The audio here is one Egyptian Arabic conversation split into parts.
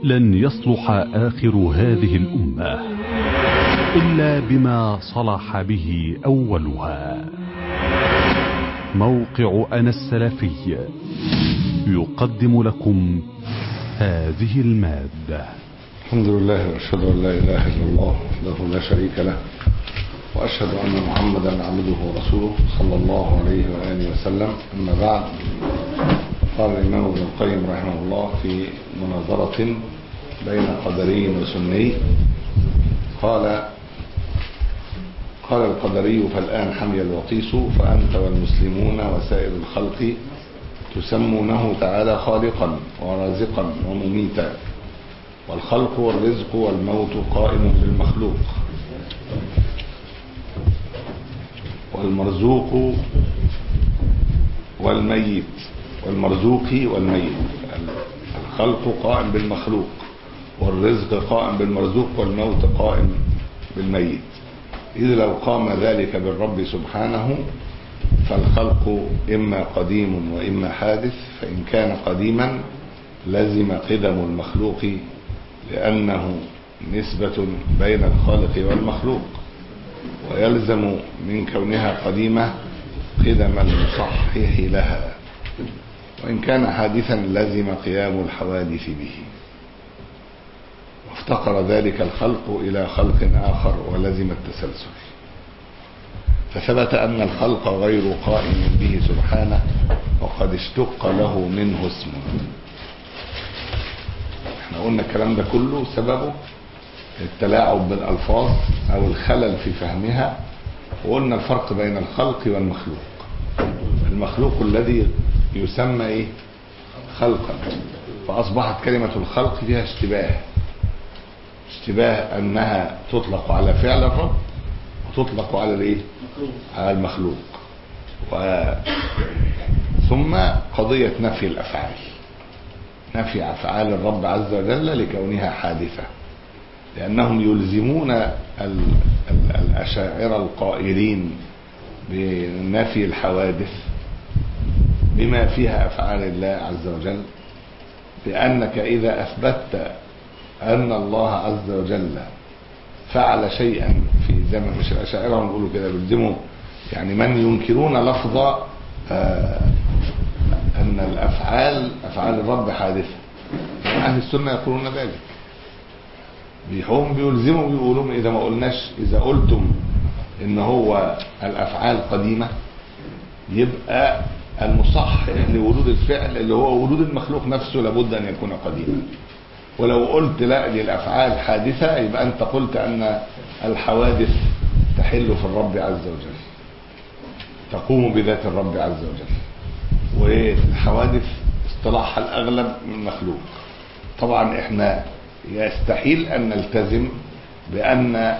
لن يصلح آخر هذه الأمة إلا بما صلح به أولها موقع أنا السلفي يقدم لكم هذه المادة الحمد لله واشهد ان لا اله الا الله وحده لا شريك له واشهد ان محمدا عبده ورسوله صلى الله عليه واله وسلم اما بعد قال الامام ابن القيم رحمه الله في مناظره بين قدري وسني قال قال القدري فالآن حمي الوطيس فأنت والمسلمون وسائر الخلق تسمونه تعالى خالقا ورازقا ومميتا والخلق والرزق والموت قائم بالمخلوق والمرزوق والميت والمرزوق والميت الخلق قائم بالمخلوق والرزق قائم بالمرزوق والموت قائم بالميت إذ لو قام ذلك بالرب سبحانه فالخلق إما قديم وإما حادث فإن كان قديما لزم قدم المخلوق لأنه نسبة بين الخالق والمخلوق ويلزم من كونها قديمة قدم المصحح لها وإن كان حادثا لزم قيام الحوادث به وافتقر ذلك الخلق إلى خلق آخر ولزم التسلسل فثبت أن الخلق غير قائم به سبحانه وقد اشتق له منه اسم احنا قلنا الكلام ده كله سببه التلاعب بالألفاظ أو الخلل في فهمها وقلنا الفرق بين الخلق والمخلوق المخلوق الذي يسمى ايه خلقا فأصبحت كلمة الخلق فيها اشتباه اشتباه أنها تطلق على فعل الرب وتطلق على الايه على المخلوق و... ثم قضية نفي الأفعال نفي أفعال الرب عز وجل لكونها حادثة لأنهم يلزمون ال... ال... الأشاعرة القائلين بنفي الحوادث بما فيها أفعال الله عز وجل بأنك إذا أثبتت أن الله عز وجل فعل شيئا في زمن مش الأشاعرة بيقولوا كده بيلزموا يعني من ينكرون لفظ آه أن الأفعال أفعال الرب حادثة أهل السنة يقولون ذلك بيحوم بيلزموا بيقولون إذا ما قلناش إذا قلتم إن هو الأفعال قديمة يبقى المصحح لوجود الفعل اللي هو وجود المخلوق نفسه لابد أن يكون قديما ولو قلت لا دي الافعال حادثه يبقى انت قلت ان الحوادث تحل في الرب عز وجل تقوم بذات الرب عز وجل والحوادث اصطلاحها الاغلب من مخلوق طبعا احنا يستحيل ان نلتزم بان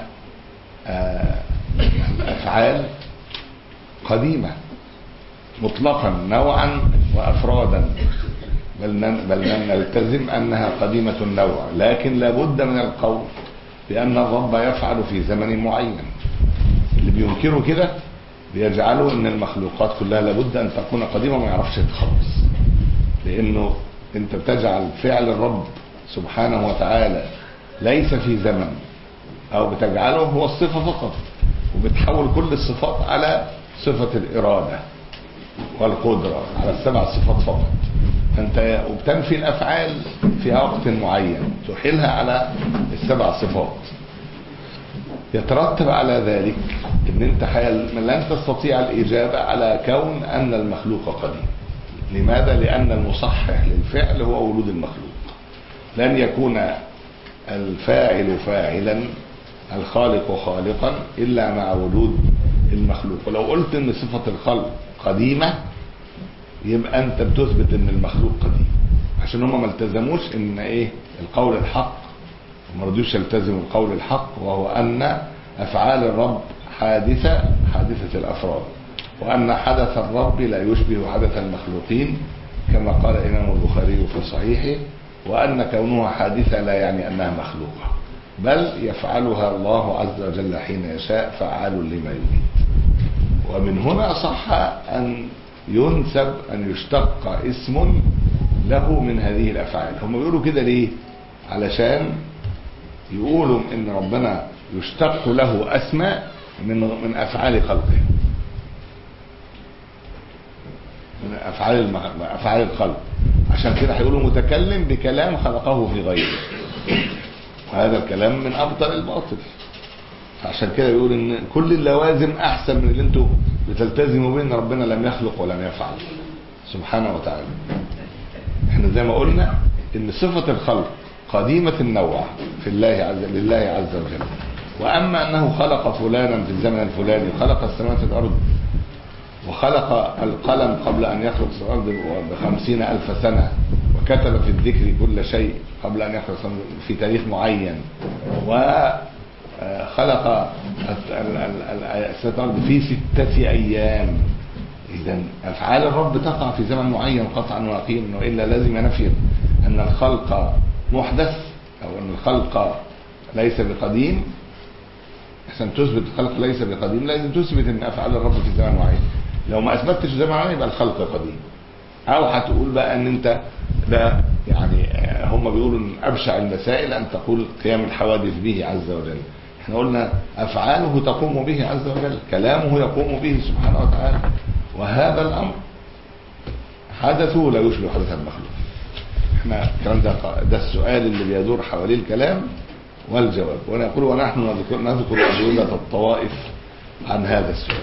الافعال قديمه مطلقا نوعا وافرادا بل بل نلتزم انها قديمه النوع لكن لابد من القول بان الرب يفعل في زمن معين اللي بينكروا كده بيجعلوا ان المخلوقات كلها لابد ان تكون قديمه ما يعرفش يتخلص لانه انت بتجعل فعل الرب سبحانه وتعالى ليس في زمن او بتجعله هو الصفه فقط وبتحول كل الصفات على صفه الاراده والقدره على السبع صفات فقط فانت وبتنفي الافعال في وقت معين تحيلها على السبع صفات يترتب على ذلك ان انت لن تستطيع الاجابه على كون ان المخلوق قديم لماذا لان المصحح للفعل هو وجود المخلوق لن يكون الفاعل فاعلا الخالق خالقا الا مع وجود المخلوق ولو قلت ان صفه الخلق قديمه يبقى انت بتثبت ان المخلوق قديم عشان هم ما التزموش ان ايه القول الحق وما رضيوش يلتزموا القول الحق وهو ان افعال الرب حادثه حادثه الافراد وان حدث الرب لا يشبه حدث المخلوقين كما قال الامام البخاري في صحيحه وان كونها حادثه لا يعني انها مخلوقه بل يفعلها الله عز وجل حين يشاء فعال لما يريد ومن هنا صح أن ينسب أن يشتق اسم له من هذه الأفعال هم بيقولوا كده ليه علشان يقولوا ان ربنا يشتق له اسماء من من افعال خلقه من افعال المخ... افعال الخلق عشان كده هيقولوا متكلم بكلام خلقه في غيره وهذا الكلام من ابطل الباطل عشان كده بيقول ان كل اللوازم احسن من اللي انتوا بتلتزموا بيه ان ربنا لم يخلق ولم يفعل سبحانه وتعالى احنا زي ما قلنا ان صفة الخلق قديمة النوع في الله عز لله عز وجل واما انه خلق فلانا في الزمن الفلاني وخلق السماوات والارض وخلق القلم قبل ان يخلق الارض بخمسين الف سنة وكتب في الذكر كل شيء قبل ان يخلق في تاريخ معين وخلق السماوات والارض في ستة ايام اذا افعال الرب تقع في زمن معين قطعا ويقينا والا لازم نفي ان الخلق محدث او ان الخلق ليس بقديم عشان تثبت الخلق ليس بقديم لازم تثبت ان افعال الرب في زمن معين لو ما اثبتش زمن معين يبقى الخلق قديم او هتقول بقى ان انت لا يعني هم بيقولوا ان ابشع المسائل ان تقول قيام الحوادث به عز وجل احنا قلنا افعاله تقوم به عز وجل كلامه يقوم به سبحانه وتعالى وهذا الامر حدثه لا يشبه حدث المخلوق احنا الكلام ده ده السؤال اللي بيدور حواليه الكلام والجواب وانا اقول ونحن نذكر نذكر ادله الطوائف عن هذا السؤال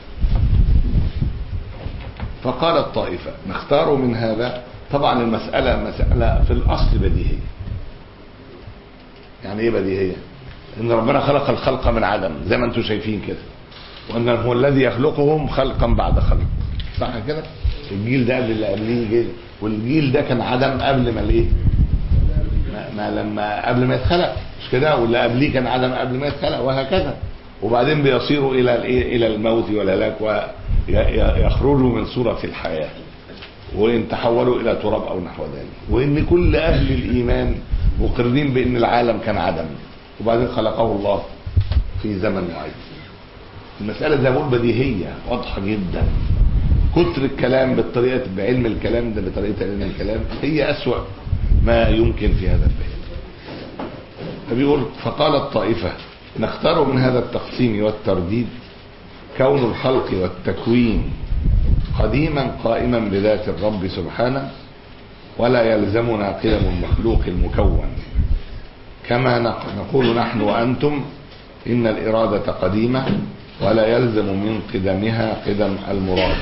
فقال الطائفه نختار من هذا طبعا المساله مساله في الاصل بديهيه يعني ايه بديهيه ان ربنا خلق الخلق من عدم زي ما انتم شايفين كده وان هو الذي يخلقهم خلقا بعد خلق صح كده الجيل ده قبل اللي قبليه جيل والجيل ده كان عدم قبل ما الايه ما, ما لما قبل ما يتخلق مش كده واللي قبليه كان عدم قبل ما يتخلق وهكذا وبعدين بيصيروا الى الايه الى الموت والهلاك ويخرجوا من صوره الحياه وان تحولوا الى تراب او نحو ذلك وان كل اهل الايمان مقرين بان العالم كان عدم وبعدين خلقه الله في زمن معين المسألة زي ما بقول بديهية واضحة جدا كتر الكلام بالطريقة بعلم الكلام ده بطريقة علم الكلام هي أسوأ ما يمكن في هذا البيان فبيقول فقال الطائفة نختار من هذا التقسيم والترديد كون الخلق والتكوين قديما قائما بذات الرب سبحانه ولا يلزمنا قدم المخلوق المكون كما نقول نحن وأنتم إن الإرادة قديمة ولا يلزم من قدمها قدم المراد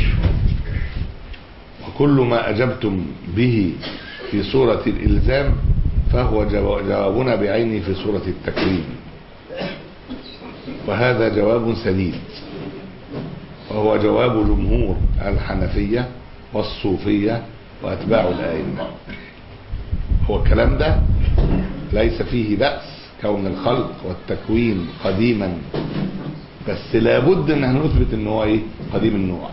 وكل ما أجبتم به في صورة الإلزام فهو جوابنا بعينه في صورة التكريم وهذا جواب سديد وهو جواب جمهور الحنفية والصوفية وأتباع الآئمة هو الكلام ده ليس فيه بأس كون الخلق والتكوين قديما بس لابد ان احنا نثبت ان هو ايه قديم النوع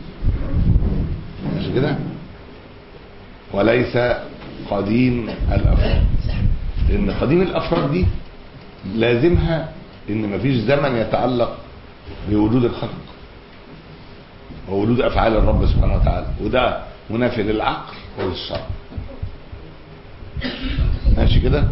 مش كده وليس قديم الافراد لان قديم الافراد دي لازمها ان مفيش زمن يتعلق بوجود الخلق ووجود افعال الرب سبحانه وتعالى وده منافي للعقل وللشرع ماشي كده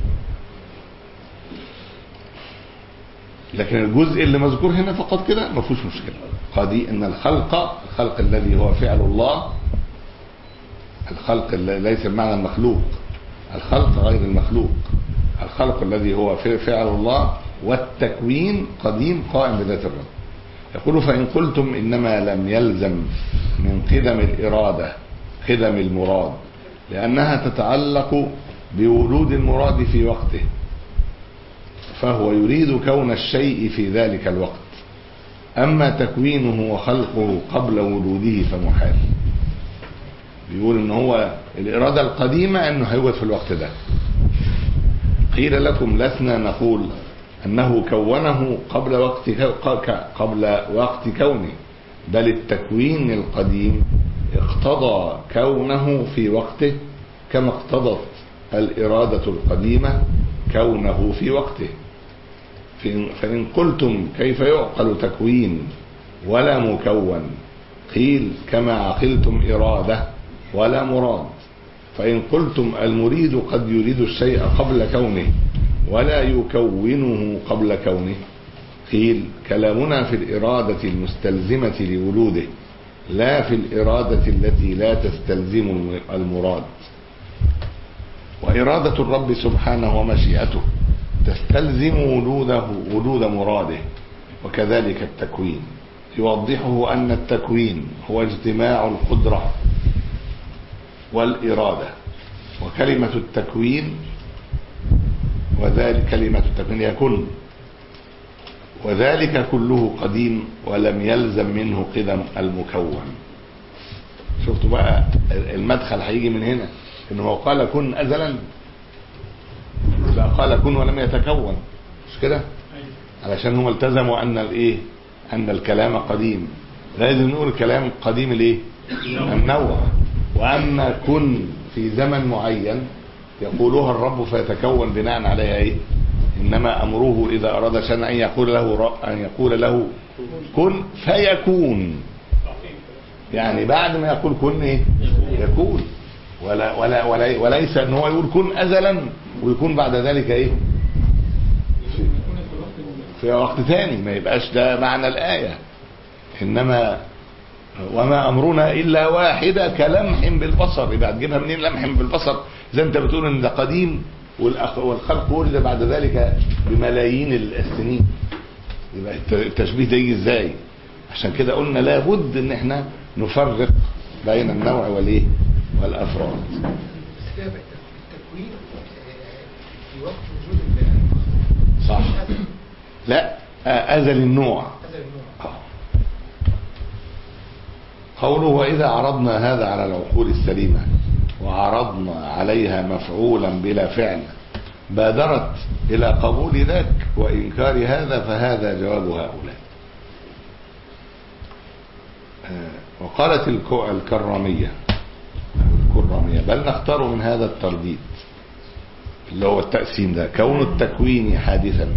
لكن الجزء اللي مذكور هنا فقط كده ما فيهوش مشكله قضي ان الخلق الخلق الذي هو فعل الله الخلق اللي ليس بمعنى المخلوق الخلق غير المخلوق الخلق الذي هو فعل الله والتكوين قديم قائم بذات الرب يقول فإن قلتم إنما لم يلزم من قدم الإرادة قدم المراد لأنها تتعلق بوجود المراد في وقته فهو يريد كون الشيء في ذلك الوقت أما تكوينه وخلقه قبل وجوده فمحال بيقول ان هو الإرادة القديمة انه هيوجد في الوقت ده قيل لكم لسنا نقول انه كونه قبل وقت قبل وقت كونه بل التكوين القديم اقتضى كونه في وقته كما اقتضت الإرادة القديمة كونه في وقته فإن قلتم كيف يعقل تكوين ولا مكون قيل كما عقلتم إرادة ولا مراد فإن قلتم المريد قد يريد الشيء قبل كونه ولا يكونه قبل كونه قيل كلامنا في الإرادة المستلزمة لولوده لا في الإرادة التي لا تستلزم المراد وإرادة الرب سبحانه ومشيئته تستلزم ولوده ولود مراده وكذلك التكوين يوضحه أن التكوين هو اجتماع القدرة والإرادة وكلمة التكوين وذلك كلمة التكوين يكون وذلك كله قديم ولم يلزم منه قدم المكون شفتوا بقى المدخل هيجي من هنا انه هو قال كن ازلا لا قال كن ولم يتكون مش كده علشان هم التزموا ان الايه ان الكلام قديم لازم نقول الكلام قديم الايه النوع واما كن في زمن معين يقولها الرب فيتكون بناء عليها ايه انما امره اذا اراد شيئا ان يقول له ان يقول له كن فيكون يعني بعد ما يقول كن ايه يكون ولا ولا ولا وليس ان هو يقول كن ازلا ويكون بعد ذلك ايه في, في وقت ثاني ما يبقاش ده معنى الايه انما وما امرنا الا واحده كلمح بالبصر يبقى هتجيبها منين لمح بالبصر زي انت بتقول ان ده قديم والخلق ولد بعد ذلك بملايين السنين يبقى التشبيه ده يجي ازاي عشان كده قلنا لابد ان احنا نفرق بين النوع والايه والافراد التكوين في وقت وجود صح لا ازل النوع هذا النوع قوله وإذا عرضنا هذا على العقول السليمة وعرضنا عليها مفعولا بلا فعل بادرت إلى قبول ذاك وإنكار هذا فهذا جواب هؤلاء آه، وقالت الكو- الكرامية الكرامية بل نختار من هذا الترديد اللي هو التقسيم ده كون التكوين حادثا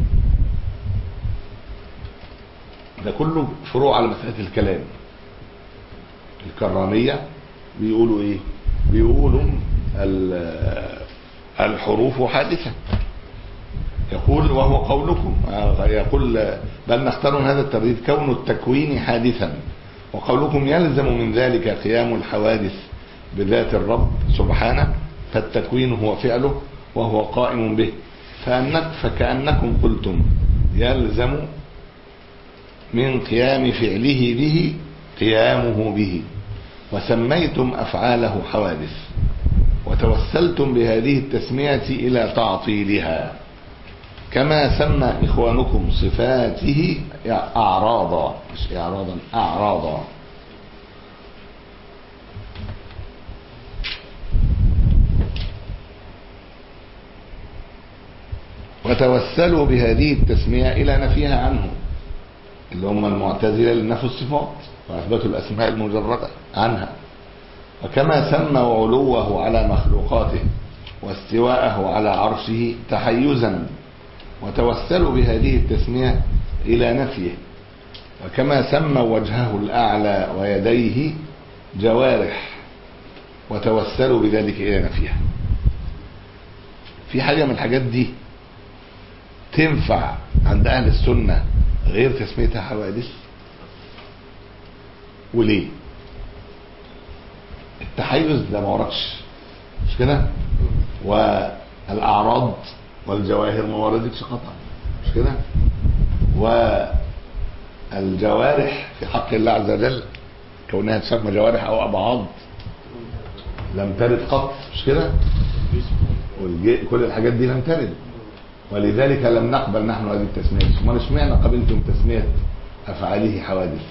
ده كله فروع على مسألة الكلام الكرامية بيقولوا ايه بيقولوا ال- الحروف حادثة يقول وهو قولكم آه، يقول بل نختار من هذا الترديد كون التكوين حادثا وقولكم يلزم من ذلك قيام الحوادث بذات الرب سبحانه فالتكوين هو فعله وهو قائم به فأنك فكأنكم قلتم يلزم من قيام فعله به قيامه به وسميتم أفعاله حوادث وتوسلتم بهذه التسمية إلى تعطيلها كما سمى إخوانكم صفاته أعراضا مش إعراضا أعراضا وتوسلوا بهذه التسمية إلى نفيها عنه اللي هم المعتزلة اللي نفوا الصفات وأثبتوا الأسماء المجردة عنها وكما سمى علوه على مخلوقاته واستواءه على عرشه تحيزا وتوسلوا بهذه التسمية إلى نفيه وكما سمى وجهه الأعلى ويديه جوارح وتوسلوا بذلك إلى نفيها في حاجة من الحاجات دي تنفع عند أهل السنة غير تسميتها حوادث وليه التحيز ده ما وردش مش كده والاعراض والجواهر ما وردتش قطعا مش كده والجوارح في حق الله عز وجل كونها تسمى جوارح او ابعاض لم ترد قط مش كده والج- كل الحاجات دي لم ترد ولذلك لم نقبل نحن هذه التسميه امال اشمعنى قبلتم تسميه افعاله حوادث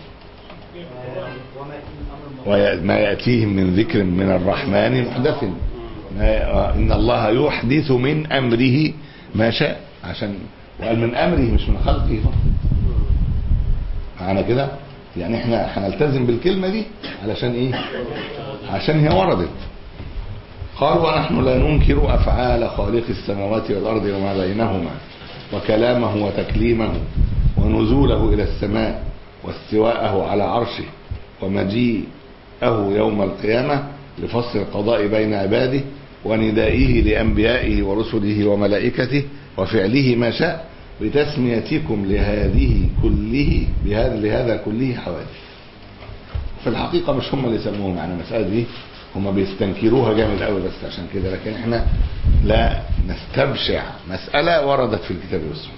وما يأتيهم من ذكر من الرحمن محدث ما- إن الله يحدث من أمره ما شاء عشان وقال من أمره مش من خلقه فقط معنا كده يعني احنا هنلتزم بالكلمة دي علشان ايه عشان هي وردت قال ونحن لا ننكر أفعال خالق السماوات والأرض وما بينهما وكلامه وتكليمه ونزوله إلى السماء واستواءه على عرشه ومجيئه يوم القيامة لفصل القضاء بين عباده وندائه لأنبيائه ورسله وملائكته وفعله ما شاء بتسميتكم لهذه كله بهذا لهذا كله حوادث في الحقيقة مش هم اللي سموهم يعني المسألة دي هم بيستنكروها جامد قوي بس عشان كده لكن احنا لا نستبشع مسألة وردت في الكتاب والسنة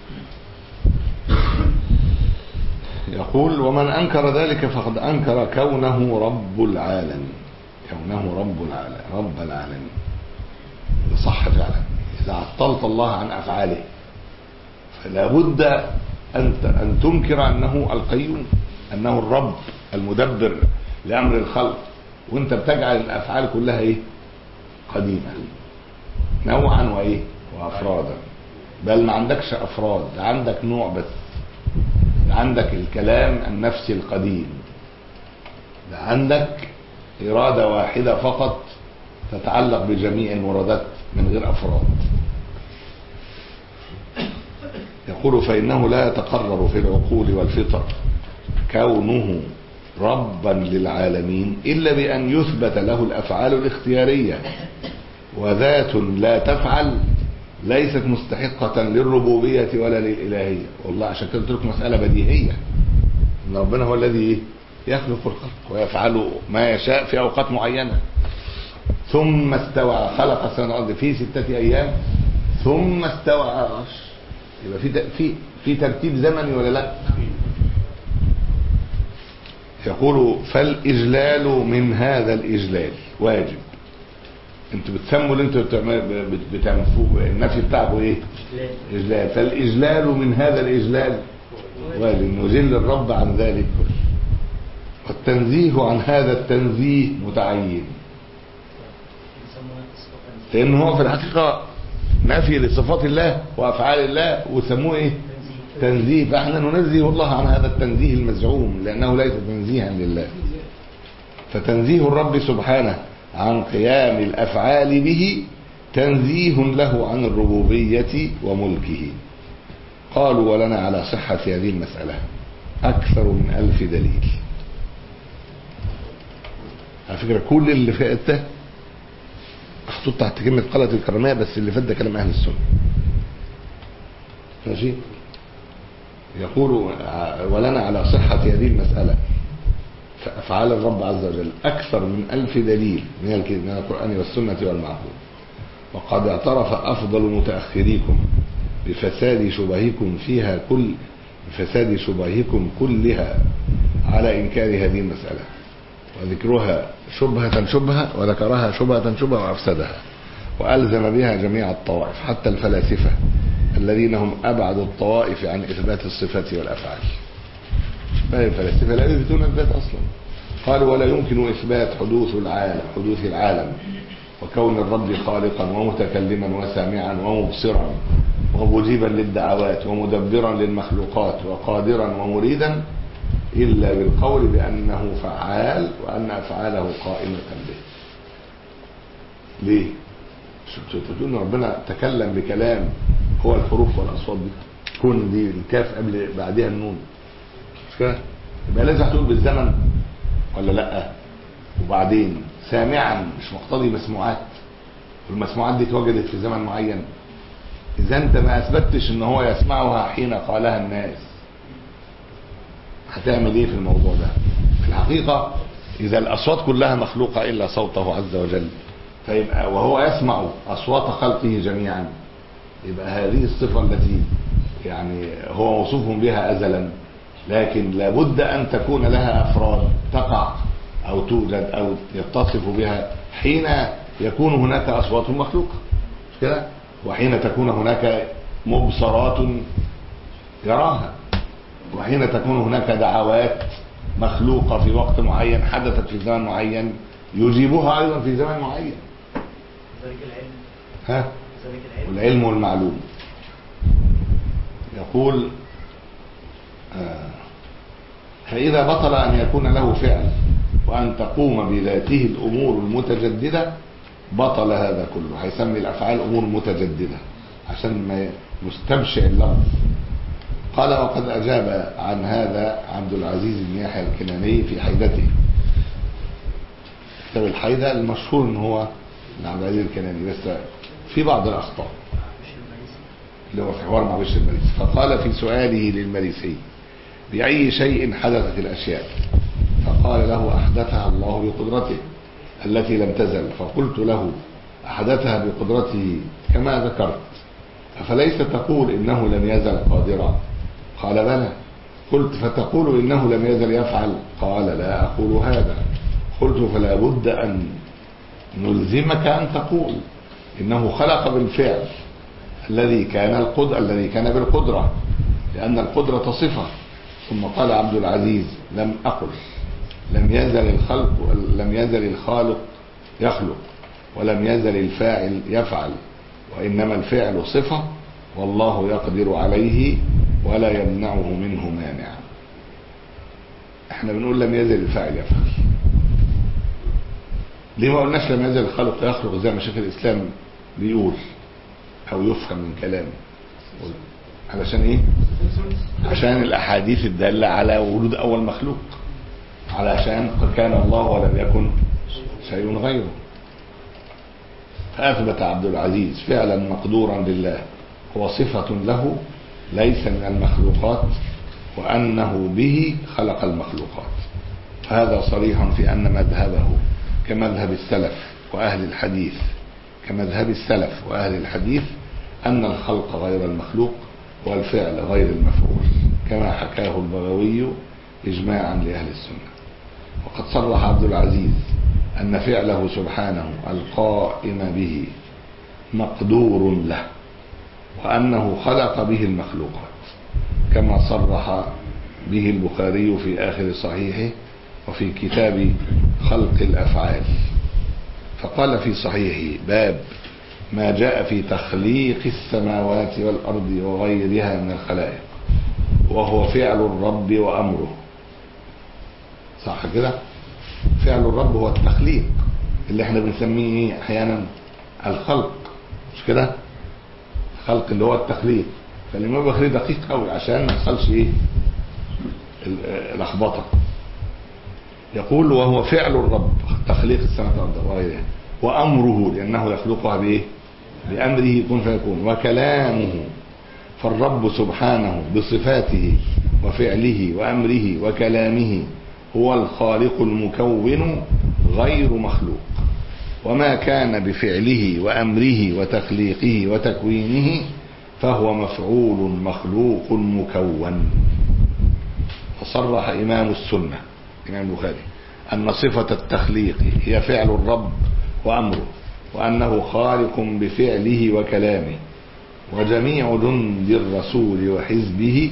يقول ومن أنكر ذلك فقد أنكر كونه رب العالم كونه رب العالم رب العالمين ده صح فعلا إذا عطلت الله عن أفعاله فلا بد أن أن تنكر أنه القيوم أنه الرب المدبر لأمر الخلق وأنت بتجعل الأفعال كلها إيه قديمة نوعا وإيه وأفرادا بل ما عندكش أفراد عندك نوع بس عندك الكلام النفسي القديم ده عندك إرادة واحدة فقط تتعلق بجميع المرادات من غير أفراد يقول فإنه لا يتقرر في العقول والفطر كونه ربا للعالمين إلا بأن يثبت له الأفعال الاختيارية وذات لا تفعل ليست مستحقة للربوبية ولا للإلهية والله عشان كده قلت لكم مسألة بديهية إن ربنا هو الذي يخلق الخلق ويفعل ما يشاء في أوقات معينة ثم استوى خلق السماء والأرض في ستة أيام ثم استوى على العرش يبقى في في في ترتيب زمني ولا لا؟ يقول فالإجلال من هذا الإجلال واجب انتوا بتسموا اللي انتوا بتعملوه النفي بتاعكم ايه؟ إجلال فالإجلال من هذا الإجلال واجب نجل الرب عن ذلك كله والتنزيه عن هذا التنزيه متعين لأن هو في الحقيقة نفي لصفات الله وأفعال الله وسموه إيه تنزيه فإحنا ننزه الله عن هذا التنزيه المزعوم لأنه ليس تنزيها لله فتنزيه الرب سبحانه عن قيام الأفعال به تنزيه له عن الربوبية وملكه قالوا ولنا على صحة هذه المسألة أكثر من ألف دليل على فكرة كل اللي فات ده محطوط تحت كلمة قلة الكرامية بس اللي فات ده كلام أهل السنة ماشي يقول ولنا على صحة هذه المسألة فأفعال الرب عز وجل أكثر من ألف دليل من من القرآن والسنة والمعقول وقد اعترف أفضل متأخريكم بفساد شبهكم فيها كل بفساد شبهكم كلها على إنكار هذه المسألة وذكرها شبهة شبهة وذكرها شبهة شبهة وأفسدها وألزم بها جميع الطوائف حتى الفلاسفة الذين هم أبعد الطوائف عن إثبات الصفات والأفعال ما الفلاسفة لا يثبتون الذات أصلا قالوا ولا يمكن إثبات حدوث العالم حدوث العالم وكون الرب خالقا ومتكلما وسامعا ومبصرا ومجيبا للدعوات ومدبرا للمخلوقات وقادرا ومريدا إلا بالقول بأنه فعال وأن أفعاله قائمة به ليه تقول ان ربنا تكلم بكلام هو الحروف والاصوات دي كون دي الكاف قبل بعدها النون مش كده يبقى لازم تقول بالزمن ولا لا وبعدين سامعا مش مقتضي مسموعات والمسموعات دي اتوجدت في زمن معين اذا انت ما اثبتش ان هو يسمعها حين قالها الناس هتعمل ايه في الموضوع ده في الحقيقة اذا الاصوات كلها مخلوقة الا صوته عز وجل فيبقى وهو يسمع اصوات خلقه جميعا يبقى هذه الصفة التي يعني هو موصوف بها ازلا لكن لابد ان تكون لها افراد تقع او توجد او يتصف بها حين يكون هناك اصوات مخلوقة مش كده وحين تكون هناك مبصرات يراها وحين تكون هناك دعوات مخلوقة في وقت معين حدثت في زمن معين يجيبها ايضا في زمن معين ذلك العلم ها ذلك العلم والعلم والمعلوم يقول آه، فإذا بطل أن يكون له فعل وأن تقوم بذاته الأمور المتجددة بطل هذا كله هيسمي الأفعال أمور متجددة عشان ما يستبشع اللفظ قال وقد أجاب عن هذا عبد العزيز بن يحيى الكناني في حيدته كتاب الحيدة المشهور ان هو من عبد العزيز الكناني بس في بعض الاخطاء اللي هو في حوار مع بشر المريسي فقال في سؤاله للمريسي بأي شيء حدثت الأشياء فقال له أحدثها الله بقدرته التي لم تزل فقلت له أحدثها بقدرته كما ذكرت أفليس تقول إنه لم يزل قادرا قال بلى قلت فتقول إنه لم يزل يفعل قال لا أقول هذا قلت فلا بد أن نلزمك أن تقول إنه خلق بالفعل الذي كان القدر الذي كان بالقدرة لأن القدرة صفة ثم قال عبد العزيز لم أقل لم يزل الخلق لم يزل الخالق يخلق ولم يزل الفاعل يفعل وإنما الفعل صفة والله يقدر عليه ولا يمنعه منه مانع احنا بنقول لم يزل الفاعل يفعل ليه ما قلناش لم يزل الخلق يخلق زي ما شيخ الإسلام بيقول أو يفهم من كلامه علشان ايه عشان الاحاديث الداله على وجود اول مخلوق علشان قد كان الله ولم يكن شيء غيره فاثبت عبد العزيز فعلا مقدورا لله هو صفه له ليس من المخلوقات وانه به خلق المخلوقات فهذا صريح في ان مذهبه كمذهب السلف واهل الحديث كمذهب السلف واهل الحديث ان الخلق غير المخلوق والفعل غير المفعول كما حكاه البغوي إجماعا لأهل السنة وقد صرح عبد العزيز أن فعله سبحانه القائم به مقدور له وأنه خلق به المخلوقات كما صرح به البخاري في آخر صحيحه وفي كتاب خلق الأفعال فقال في صحيحه باب ما جاء في تخليق السماوات والأرض وغيرها من الخلائق وهو فعل الرب وأمره صح كده فعل الرب هو التخليق اللي احنا بنسميه ايه احيانا الخلق مش كده الخلق اللي هو التخليق فالامام البخاري دقيق قوي عشان ما يحصلش ايه لخبطه يقول وهو فعل الرب تخليق السماوات والارض وغيرها وامره لانه يخلقها بايه بامره كن فيكون وكلامه فالرب سبحانه بصفاته وفعله وامره وكلامه هو الخالق المكون غير مخلوق وما كان بفعله وامره وتخليقه وتكوينه فهو مفعول مخلوق مكون فصرح امام السنه امام البخاري ان صفه التخليق هي فعل الرب وامره وانه خالق بفعله وكلامه وجميع جند الرسول وحزبه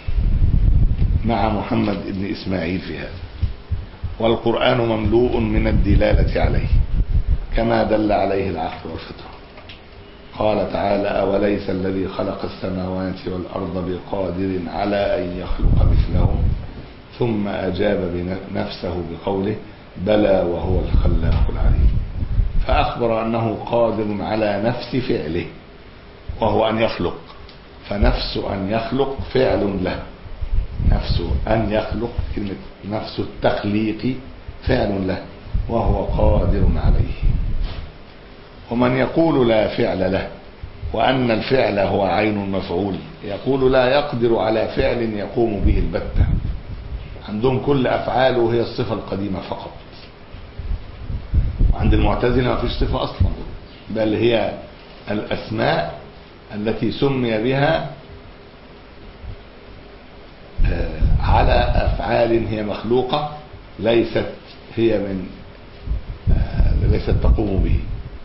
مع محمد بن اسماعيل في هذا والقران مملوء من الدلاله عليه كما دل عليه العقل والفطره قال تعالى اوليس الذي خلق السماوات والارض بقادر على ان يخلق مثلهم ثم اجاب نفسه بقوله بلى وهو الخلاق العليم فأخبر أنه قادر على نفس فعله وهو أن يخلق فنفس أن يخلق فعل له نفس أن يخلق كلمة نفس التخليق فعل له وهو قادر عليه ومن يقول لا فعل له وأن الفعل هو عين المفعول يقول لا يقدر على فعل يقوم به البتة عندهم كل أفعاله هي الصفة القديمة فقط عند المعتزلة ما فيش صفة أصلا بل هي الأسماء التي سمي بها على أفعال هي مخلوقة ليست هي من ليست تقوم به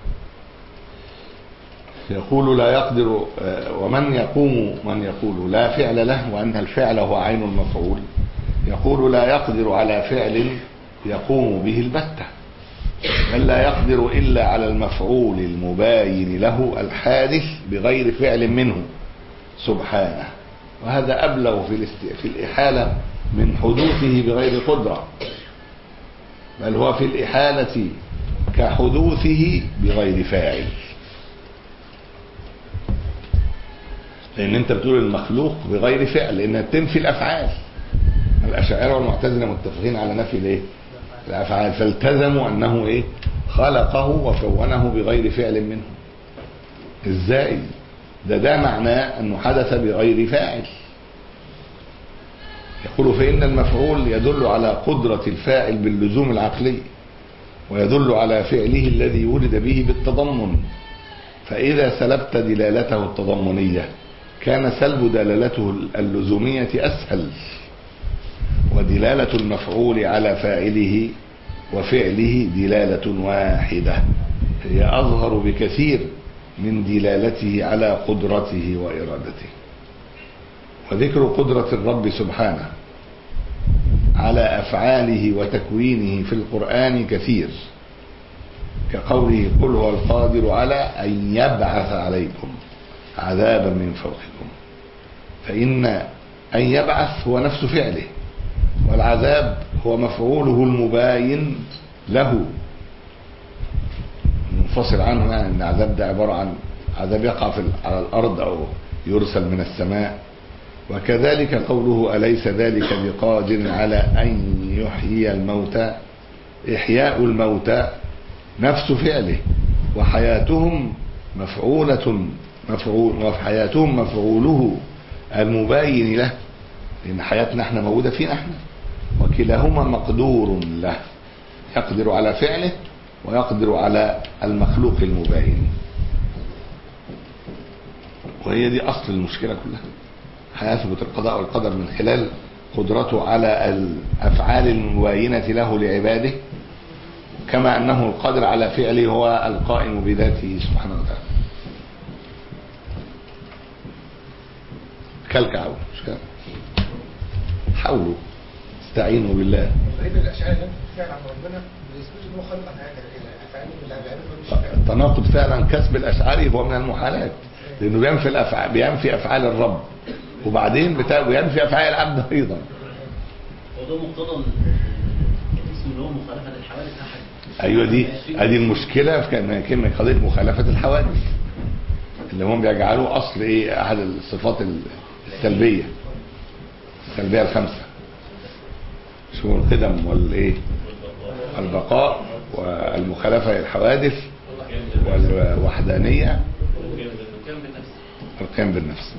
يقول لا يقدر ومن يقوم من يقول لا فعل له وأن الفعل هو عين المفعول يقول لا يقدر على فعل يقوم به البتة بل لا يقدر إلا على المفعول المباين له الحادث بغير فعل منه سبحانه وهذا أبلغ في, الاست... في الإحالة من حدوثه بغير قدرة بل هو في الإحالة كحدوثه بغير فاعل لأن أنت بتقول المخلوق بغير فعل لأنها تنفي الأفعال الأشاعرة والمعتزلة متفقين على نفي الإيه؟ الافعال فالتزموا انه ايه خلقه وكونه بغير فعل منه ازاي ده ده معناه انه حدث بغير فاعل يقول فإن المفعول يدل على قدرة الفاعل باللزوم العقلي ويدل على فعله الذي ولد به بالتضمن فإذا سلبت دلالته التضمنية كان سلب دلالته اللزومية أسهل ودلالة المفعول على فاعله وفعله دلالة واحدة هي أظهر بكثير من دلالته على قدرته وإرادته وذكر قدرة الرب سبحانه على أفعاله وتكوينه في القرآن كثير كقوله قل هو القادر على أن يبعث عليكم عذابا من فوقكم فإن أن يبعث هو نفس فعله والعذاب هو مفعوله المباين له منفصل عنه يعني ان العذاب ده عبارة عن عذاب يقع في على الأرض أو يرسل من السماء وكذلك قوله أليس ذلك بقادر على أن يحيي الموتى إحياء الموتى نفس فعله وحياتهم مفعولة مفعول وحياتهم مفعوله المباين له لأن حياتنا احنا موجودة فينا احنا وكلاهما مقدور له يقدر على فعله ويقدر على المخلوق المباين وهي دي أصل المشكلة كلها هيثبت القضاء والقدر من خلال قدرته على الأفعال المباينة له لعباده كما أنه القادر على فعله هو القائم بذاته سبحانه وتعالى كالكعب مش كده حاولوا استعينوا بالله فإن الأشعار اللي فعل عن ربنا بيثبت إن هو خلق أفعاله بالأفعال مش فعل. التناقض فعلا كسب الاشعري هو من المحالات لانه بينفي الافعال بينفي افعال الرب وبعدين بتا... بينفي افعال العبد ايضا وده مقتضى الاسم اللي هو مخالفة الحوادث أحد ايوه دي ادي المشكله في كلمه كلمه قضيه مخالفه الحوادث اللي هم بيجعلوه اصل ايه احد الصفات السلبيه السلبيه الخمسه شو القدم والايه البقاء والمخالفه للحوادث والوحدانيه القيام بالنفس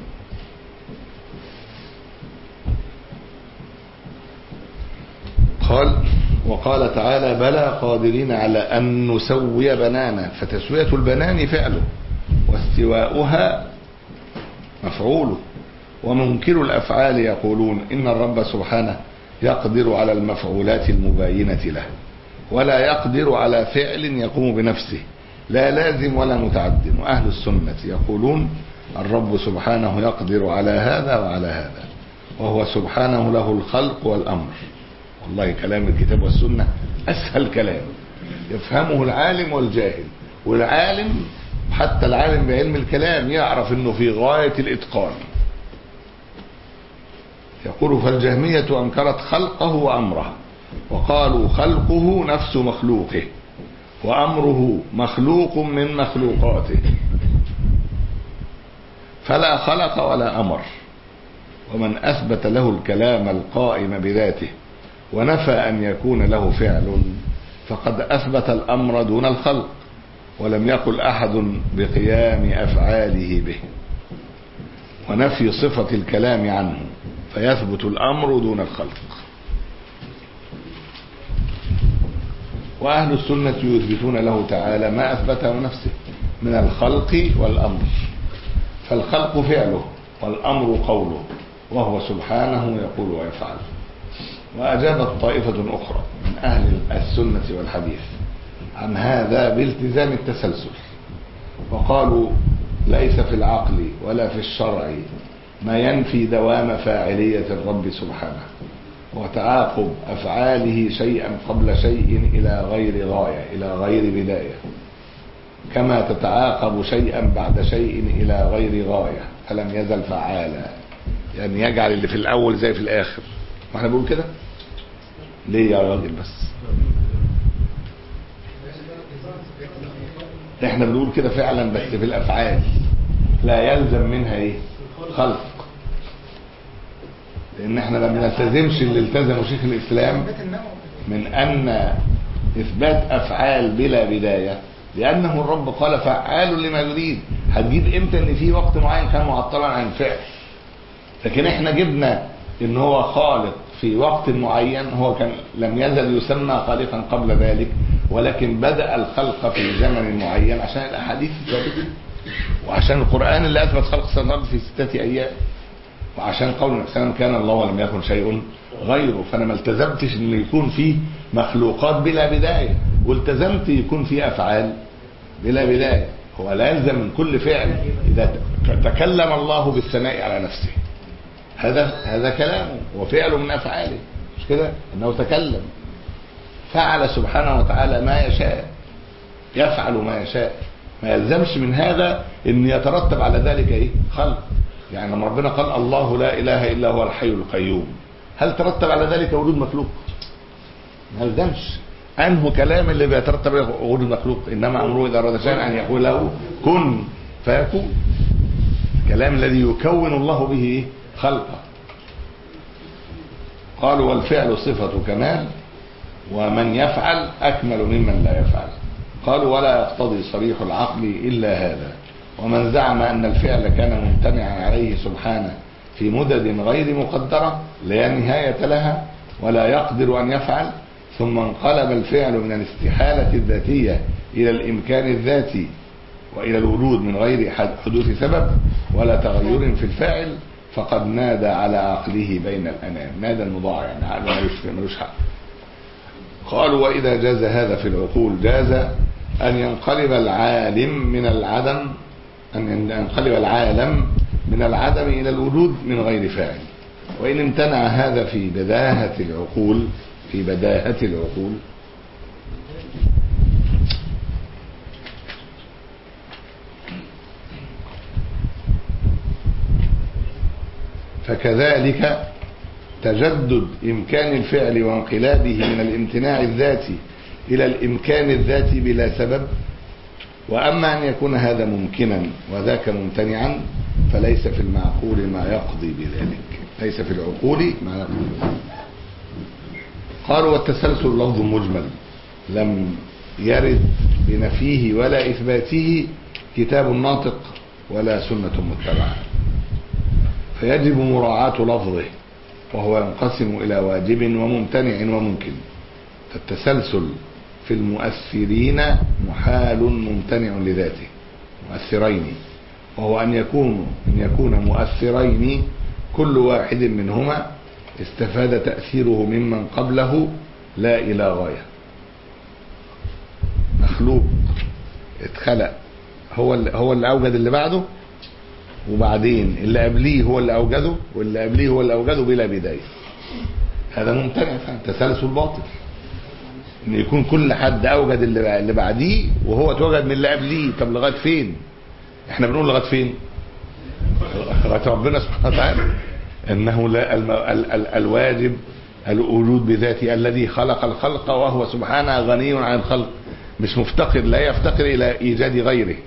قال وقال تعالى بلى قادرين على أن نسوي بنانا فتسوية البنان فعله واستواؤها مفعوله ومنكر الأفعال يقولون إن الرب سبحانه يقدر على المفعولات المباينة له ولا يقدر على فعل يقوم بنفسه لا لازم ولا متعد وأهل السنة يقولون الرب سبحانه يقدر على هذا وعلى هذا وهو سبحانه له الخلق والأمر والله كلام الكتاب والسنة أسهل كلام يفهمه العالم والجاهل والعالم حتى العالم بعلم الكلام يعرف انه في غاية الاتقان يقول فالجهمية انكرت خلقه وامره وقالوا خلقه نفس مخلوقه وامره مخلوق من مخلوقاته فلا خلق ولا امر ومن اثبت له الكلام القائم بذاته ونفى ان يكون له فعل فقد اثبت الامر دون الخلق ولم يقل احد بقيام افعاله به ونفي صفه الكلام عنه فيثبت الامر دون الخلق واهل السنه يثبتون له تعالى ما اثبته نفسه من الخلق والامر فالخلق فعله والامر قوله وهو سبحانه يقول ويفعل واجابت طائفه اخرى من اهل السنه والحديث عن هذا بالتزام التسلسل وقالوا ليس في العقل ولا في الشرع ما ينفي دوام فاعلية الرب سبحانه وتعاقب أفعاله شيئا قبل شيء إلى غير غاية إلى غير بداية كما تتعاقب شيئا بعد شيء إلى غير غاية فلم يزل فعالا يعني يجعل اللي في الأول زي في الآخر ما احنا بنقول كده ليه يا راجل بس احنا بنقول كده فعلا بس في الافعال لا يلزم منها ايه خلق لان احنا ما بنلتزمش اللي التزمه شيخ الاسلام بيت النوم من أن إثبات أفعال بلا بداية لأنه الرب قال فعال لما يريد هتجيب إمتى إن في وقت معين كان معطلا عن الفعل لكن إحنا جبنا إن هو خالق في وقت معين هو كان لم يزل يسمى خالقا قبل ذلك ولكن بدأ الخلق في زمن معين عشان الأحاديث الثابتة وعشان القرآن اللي أثبت خلق السماوات والأرض في ستة أيام وعشان قول النبي صلى الله عليه وسلم كان الله ولم يكن شيء غيره فانا ما التزمتش ان يكون في مخلوقات بلا بدايه والتزمت يكون في افعال بلا بدايه هو لا يلزم من كل فعل اذا تكلم الله بالثناء على نفسه هذا هذا كلامه وفعل من افعاله مش كده انه تكلم فعل سبحانه وتعالى ما يشاء يفعل ما يشاء ما يلزمش من هذا ان يترتب على ذلك ايه خلق يعني لما ربنا قال الله لا اله الا هو الحي القيوم هل ترتب على ذلك وجود مخلوق ما يلزمش انه كلام اللي بيترتب عليه وجود مخلوق انما امره اذا اراد شيئا ان يقول له كن فيكون الكلام الذي يكون الله به إيه؟ خلقه قالوا والفعل صفة كمال ومن يفعل أكمل ممن لا يفعل قالوا ولا يقتضي صريح العقل إلا هذا ومن زعم أن الفعل كان ممتنعا عليه سبحانه في مدد غير مقدرة لا نهاية لها ولا يقدر أن يفعل ثم انقلب الفعل من الاستحالة الذاتية إلى الإمكان الذاتي وإلى الوجود من غير حدوث سبب ولا تغير في الفاعل فقد نادى على عقله بين الأنام نادى المضاع يعني عقله ملوش ملوش حق قالوا وإذا جاز هذا في العقول جاز أن ينقلب العالم من العدم أن ينقلب العالم من العدم إلى الوجود من غير فاعل وإن امتنع هذا في بداهة العقول في بداهة العقول فكذلك تجدد إمكان الفعل وانقلابه من الامتناع الذاتي إلى الإمكان الذاتي بلا سبب وأما أن يكون هذا ممكنا وذاك ممتنعا فليس في المعقول ما يقضي بذلك ليس في العقول ما يقضي قالوا والتسلسل لفظ مجمل لم يرد بنفيه ولا إثباته كتاب ناطق ولا سنة متبعة فيجب مراعاة لفظه وهو ينقسم إلى واجب وممتنع وممكن فالتسلسل في المؤثرين محال ممتنع لذاته مؤثرين وهو أن يكون أن يكون مؤثرين كل واحد منهما استفاد تأثيره ممن قبله لا إلى غاية مخلوق اتخلق هو اللي هو اللي أوجد اللي بعده وبعدين اللي قبليه هو اللي أوجده واللي قبليه هو اللي أوجده بلا بداية هذا ممتنع فعلا تسلسل باطل ان يكون كل حد اوجد اللي اللي بعديه وهو اتوجد من اللي قبليه طب لغايه فين احنا بنقول لغايه فين لغايه ربنا سبحانه وتعالى انه لا الم... ال... ال... الواجب الوجود بذاته الذي خلق الخلق وهو سبحانه غني عن الخلق مش مفتقر لا يفتقر الى ايجاد غيره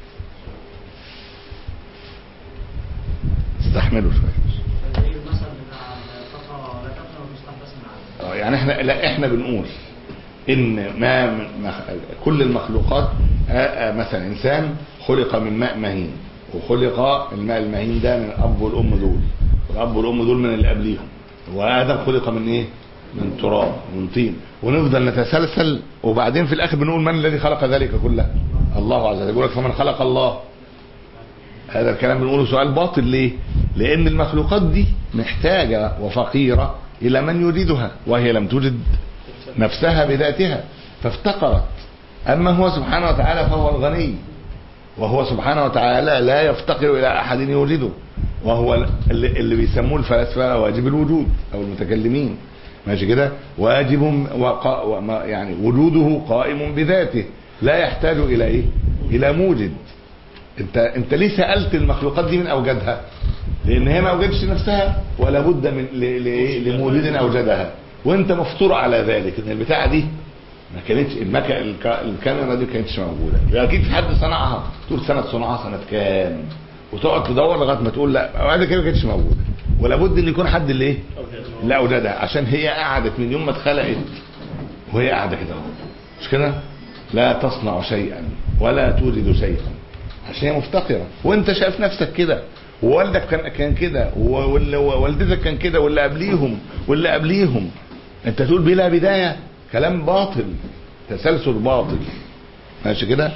استحملوا شويه زي المثل بتاع الفترة لا تفنى والمستحدث من عدم اه يعني احنا لا احنا بنقول ان ما من مخ... كل المخلوقات آه، آه، مثلا انسان خلق من ماء مهين وخلق الماء المهين ده من الاب والام دول والاب والام دول من اللي قبليهم وادم خلق من ايه من تراب من طين ونفضل نتسلسل وبعدين في الاخر بنقول من الذي خلق ذلك كله الله عز وجل يقول لك فمن خلق الله هذا الكلام بنقوله سؤال باطل ليه لان المخلوقات دي محتاجة وفقيرة الى من يريدها وهي لم توجد نفسها بذاتها فافتقرت اما هو سبحانه وتعالى فهو الغني وهو سبحانه وتعالى لا يفتقر الى احد يوجده وهو اللي, اللي بيسموه الفلاسفه واجب الوجود او المتكلمين ماشي كده واجب وقا وما- يعني وجوده قائم بذاته لا يحتاج الى ايه الى موجد انت انت ليه سالت المخلوقات دي من اوجدها لان هي ما اوجدتش نفسها ولا بد من ل- ل- لموجد اوجدها وانت مفطور على ذلك ان البتاعه دي ما كانتش المك... الك... الكاميرا دي ما كانتش موجوده يبقى اكيد في حد صنعها تقول سنه صنعها سنه كام وتقعد تدور لغايه ما تقول لا بعد كده ما كانتش موجوده ولا بد ان يكون حد اللي ايه اللي اوجدها عشان هي قعدت من يوم ما اتخلقت وهي قاعده كده اهو مش كده لا تصنع شيئا ولا توجد شيئا عشان هي مفتقره وانت شايف نفسك كده ووالدك كان كان كده ووال- ووالدتك كان كده واللي قبليهم واللي قبليهم انت تقول بلا بدايه كلام باطل تسلسل باطل ماشي كده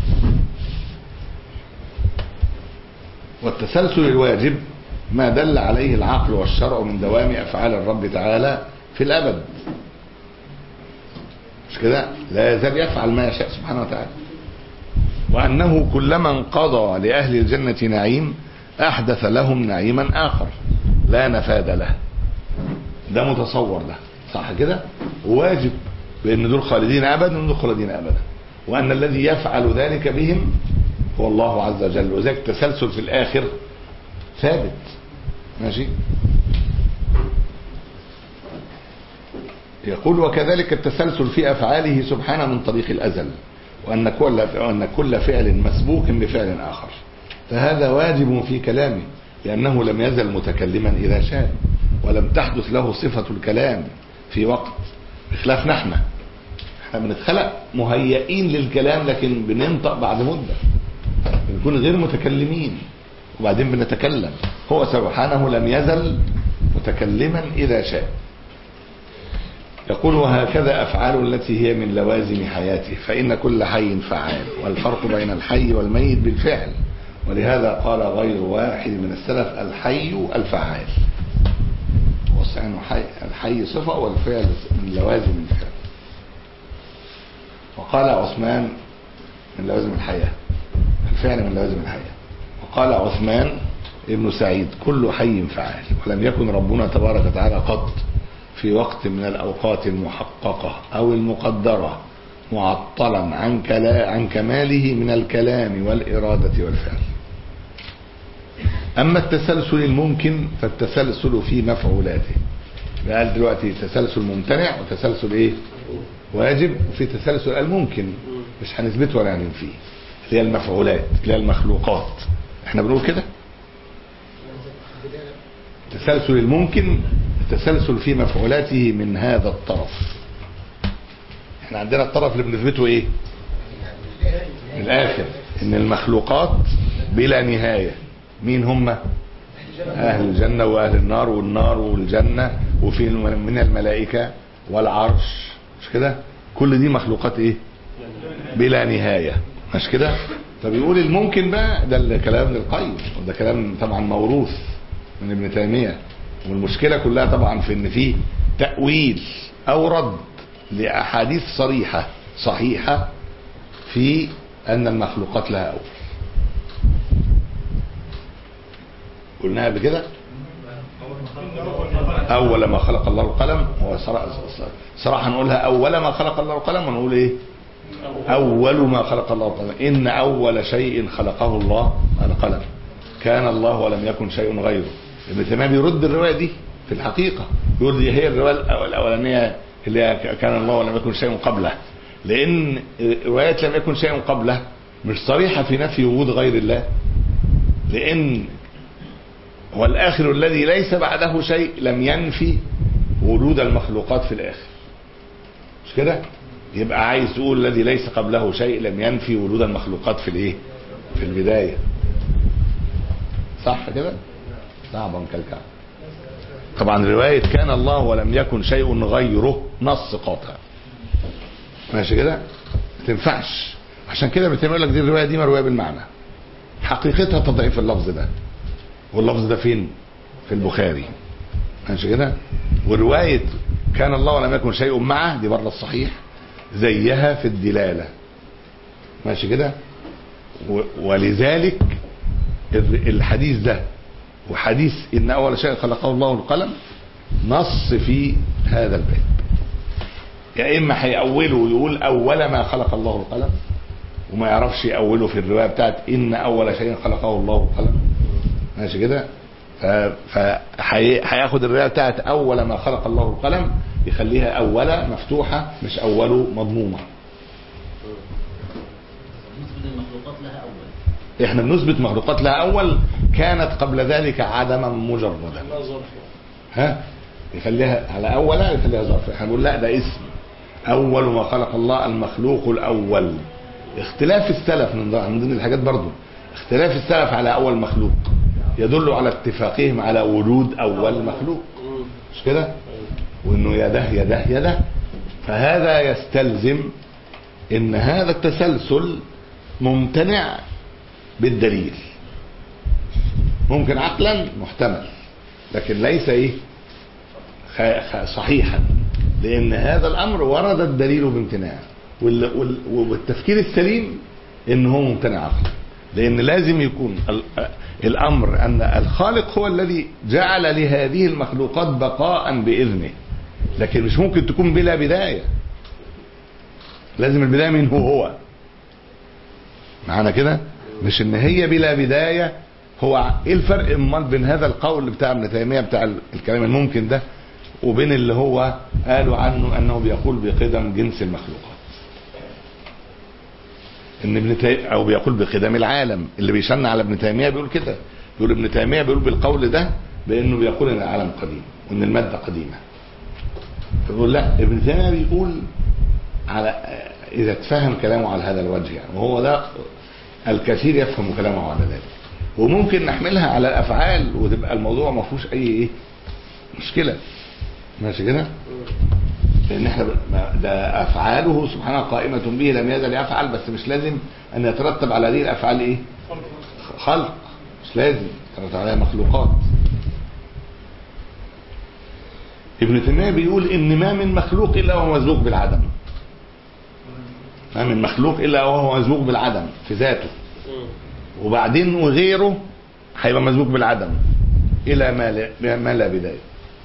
والتسلسل الواجب ما دل عليه العقل والشرع من دوام افعال الرب تعالى في الابد مش كده لا يزال يفعل ما يشاء سبحانه وتعالى وانه كلما انقضى لاهل الجنه نعيم احدث لهم نعيما اخر لا نفاد له ده متصور له صح كده واجب بان دول خالدين ابدا ودول خالدين ابدا وان الذي يفعل ذلك بهم هو الله عز وجل وذلك التسلسل في الاخر ثابت ماشي يقول وكذلك التسلسل في افعاله سبحانه من طريق الازل وان كل وان كل فعل مسبوق بفعل اخر فهذا واجب في كلامه لانه لم يزل متكلما اذا شاء ولم تحدث له صفه الكلام في وقت بخلافنا احنا احنا بنتخلق مهيئين للكلام لكن بننطق بعد مده بنكون غير متكلمين وبعدين بنتكلم هو سبحانه لم يزل متكلما اذا شاء يقول وهكذا أفعال التي هي من لوازم حياته فإن كل حي فعال والفرق بين الحي والميت بالفعل ولهذا قال غير واحد من السلف الحي الفعال وصعن حي الحي صفة والفعل من لوازم الفعل وقال عثمان من لوازم الحياة الفعل من لوازم الحياة وقال عثمان ابن سعيد كل حي فعال ولم يكن ربنا تبارك وتعالى قط في وقت من الأوقات المحققة أو المقدرة معطلا عن, كلا عن كماله من الكلام والإرادة والفعل أما التسلسل الممكن فالتسلسل في مفعولاته قال دلوقتي تسلسل ممتنع وتسلسل ايه واجب وفي تسلسل الممكن مش هنثبته ولا هننفيه اللي هي المفعولات اللي هي المخلوقات احنا بنقول كده التسلسل الممكن التسلسل في مفعولاته من هذا الطرف احنا عندنا الطرف اللي بنثبته ايه من الاخر ان المخلوقات بلا نهاية مين هم اهل الجنة واهل النار والنار والجنة وفي من الملائكة والعرش مش كده كل دي مخلوقات ايه بلا نهاية مش كده فبيقول الممكن بقى ده الكلام للقيم وده كلام طبعا موروث من ابن تيمية والمشكلة كلها طبعا في ان في تأويل او رد لأحاديث صريحة صحيحة في ان المخلوقات لها اول قلناها قبل كده اول ما خلق الله القلم هو صراحة نقولها اول ما خلق الله القلم ونقول ايه اول ما خلق الله القلم ان اول شيء خلقه الله القلم كان الله ولم يكن شيء غيره ابن تيميه بيرد الروايه دي في الحقيقه يقول دي هي الروايه الاولانيه اللي هي كان الله ولم يكن شيء قبله لان روايه لم يكن شيء قبله مش صريحه في نفي وجود غير الله لان هو الاخر الذي ليس بعده شيء لم ينفي وجود المخلوقات في الاخر مش كده يبقى عايز تقول الذي ليس قبله شيء لم ينفي وجود المخلوقات في الايه في البدايه صح كده صعبا كالكعب طبعا رواية كان الله ولم يكن شيء غيره نص قاطع ماشي كده ما تنفعش عشان كده بتعمل لك دي الرواية دي مروية بالمعنى حقيقتها تضعيف اللفظ ده واللفظ ده فين في البخاري ماشي كده ورواية كان الله ولم يكن شيء معه دي بره الصحيح زيها في الدلالة ماشي كده ولذلك الحديث ده وحديث ان اول شيء خلقه الله القلم نص في هذا الباب يا اما هيأوله ويقول اول ما خلق الله القلم وما يعرفش يأوله في الروايه بتاعت ان اول شيء خلقه الله القلم ماشي كده فهياخد الروايه بتاعت اول ما خلق الله القلم يخليها اوله مفتوحه مش اوله مضمومه المخلوقات لها اول احنا بنثبت مخلوقات لها اول كانت قبل ذلك عدما مجردا ها يخليها على اولا يخليها ظرف احنا بنقول لا ده اسم أول ما خلق الله المخلوق الأول اختلاف السلف من ضمن- من ضمن الحاجات برضو اختلاف السلف على أول مخلوق يدل على اتفاقهم على وجود أول مخلوق مش كده وانه يده يده يده فهذا يستلزم ان هذا التسلسل ممتنع بالدليل ممكن عقلا محتمل لكن ليس ايه خ- خ- صحيحا لان هذا الامر ورد الدليل بامتناع وال- وال- والتفكير السليم ان هو ممتنع عقلا لان لازم يكون ال- الامر ان الخالق هو الذي جعل لهذه المخلوقات بقاء باذنه لكن مش ممكن تكون بلا بدايه لازم البدايه منه هو معانا كده مش ان هي بلا بدايه هو ايه الفرق امال بين هذا القول بتاع ابن تيميه بتاع ال- الكلام الممكن ده وبين اللي هو قالوا عنه انه بيقول بقدم جنس المخلوقات ان ابن تيميه او بيقول بقدم العالم اللي بيشن على ابن تيميه بيقول كده بيقول ابن تيميه بيقول بالقول ده بانه بيقول ان العالم قديم وان الماده قديمه فبيقول لا ابن تيميه بيقول على اذا تفهم كلامه على هذا الوجه يعني وهو ده الكثير يفهم كلامه على ذلك وممكن نحملها على الافعال وتبقى الموضوع ما فيهوش اي ايه مشكله ماشي كده لان احنا ب- ما- ده افعاله سبحانه قائمه به لم يزل يفعل بس مش لازم ان يترتب على هذه الافعال ايه خلق مش لازم يترتب عليها مخلوقات ابن تيميه بيقول ان ما من مخلوق الا وهو مزوق بالعدم ما من مخلوق الا وهو مزوق بالعدم في ذاته وبعدين وغيره هيبقى مزوق بالعدم الى ما لا, ما لا بدايه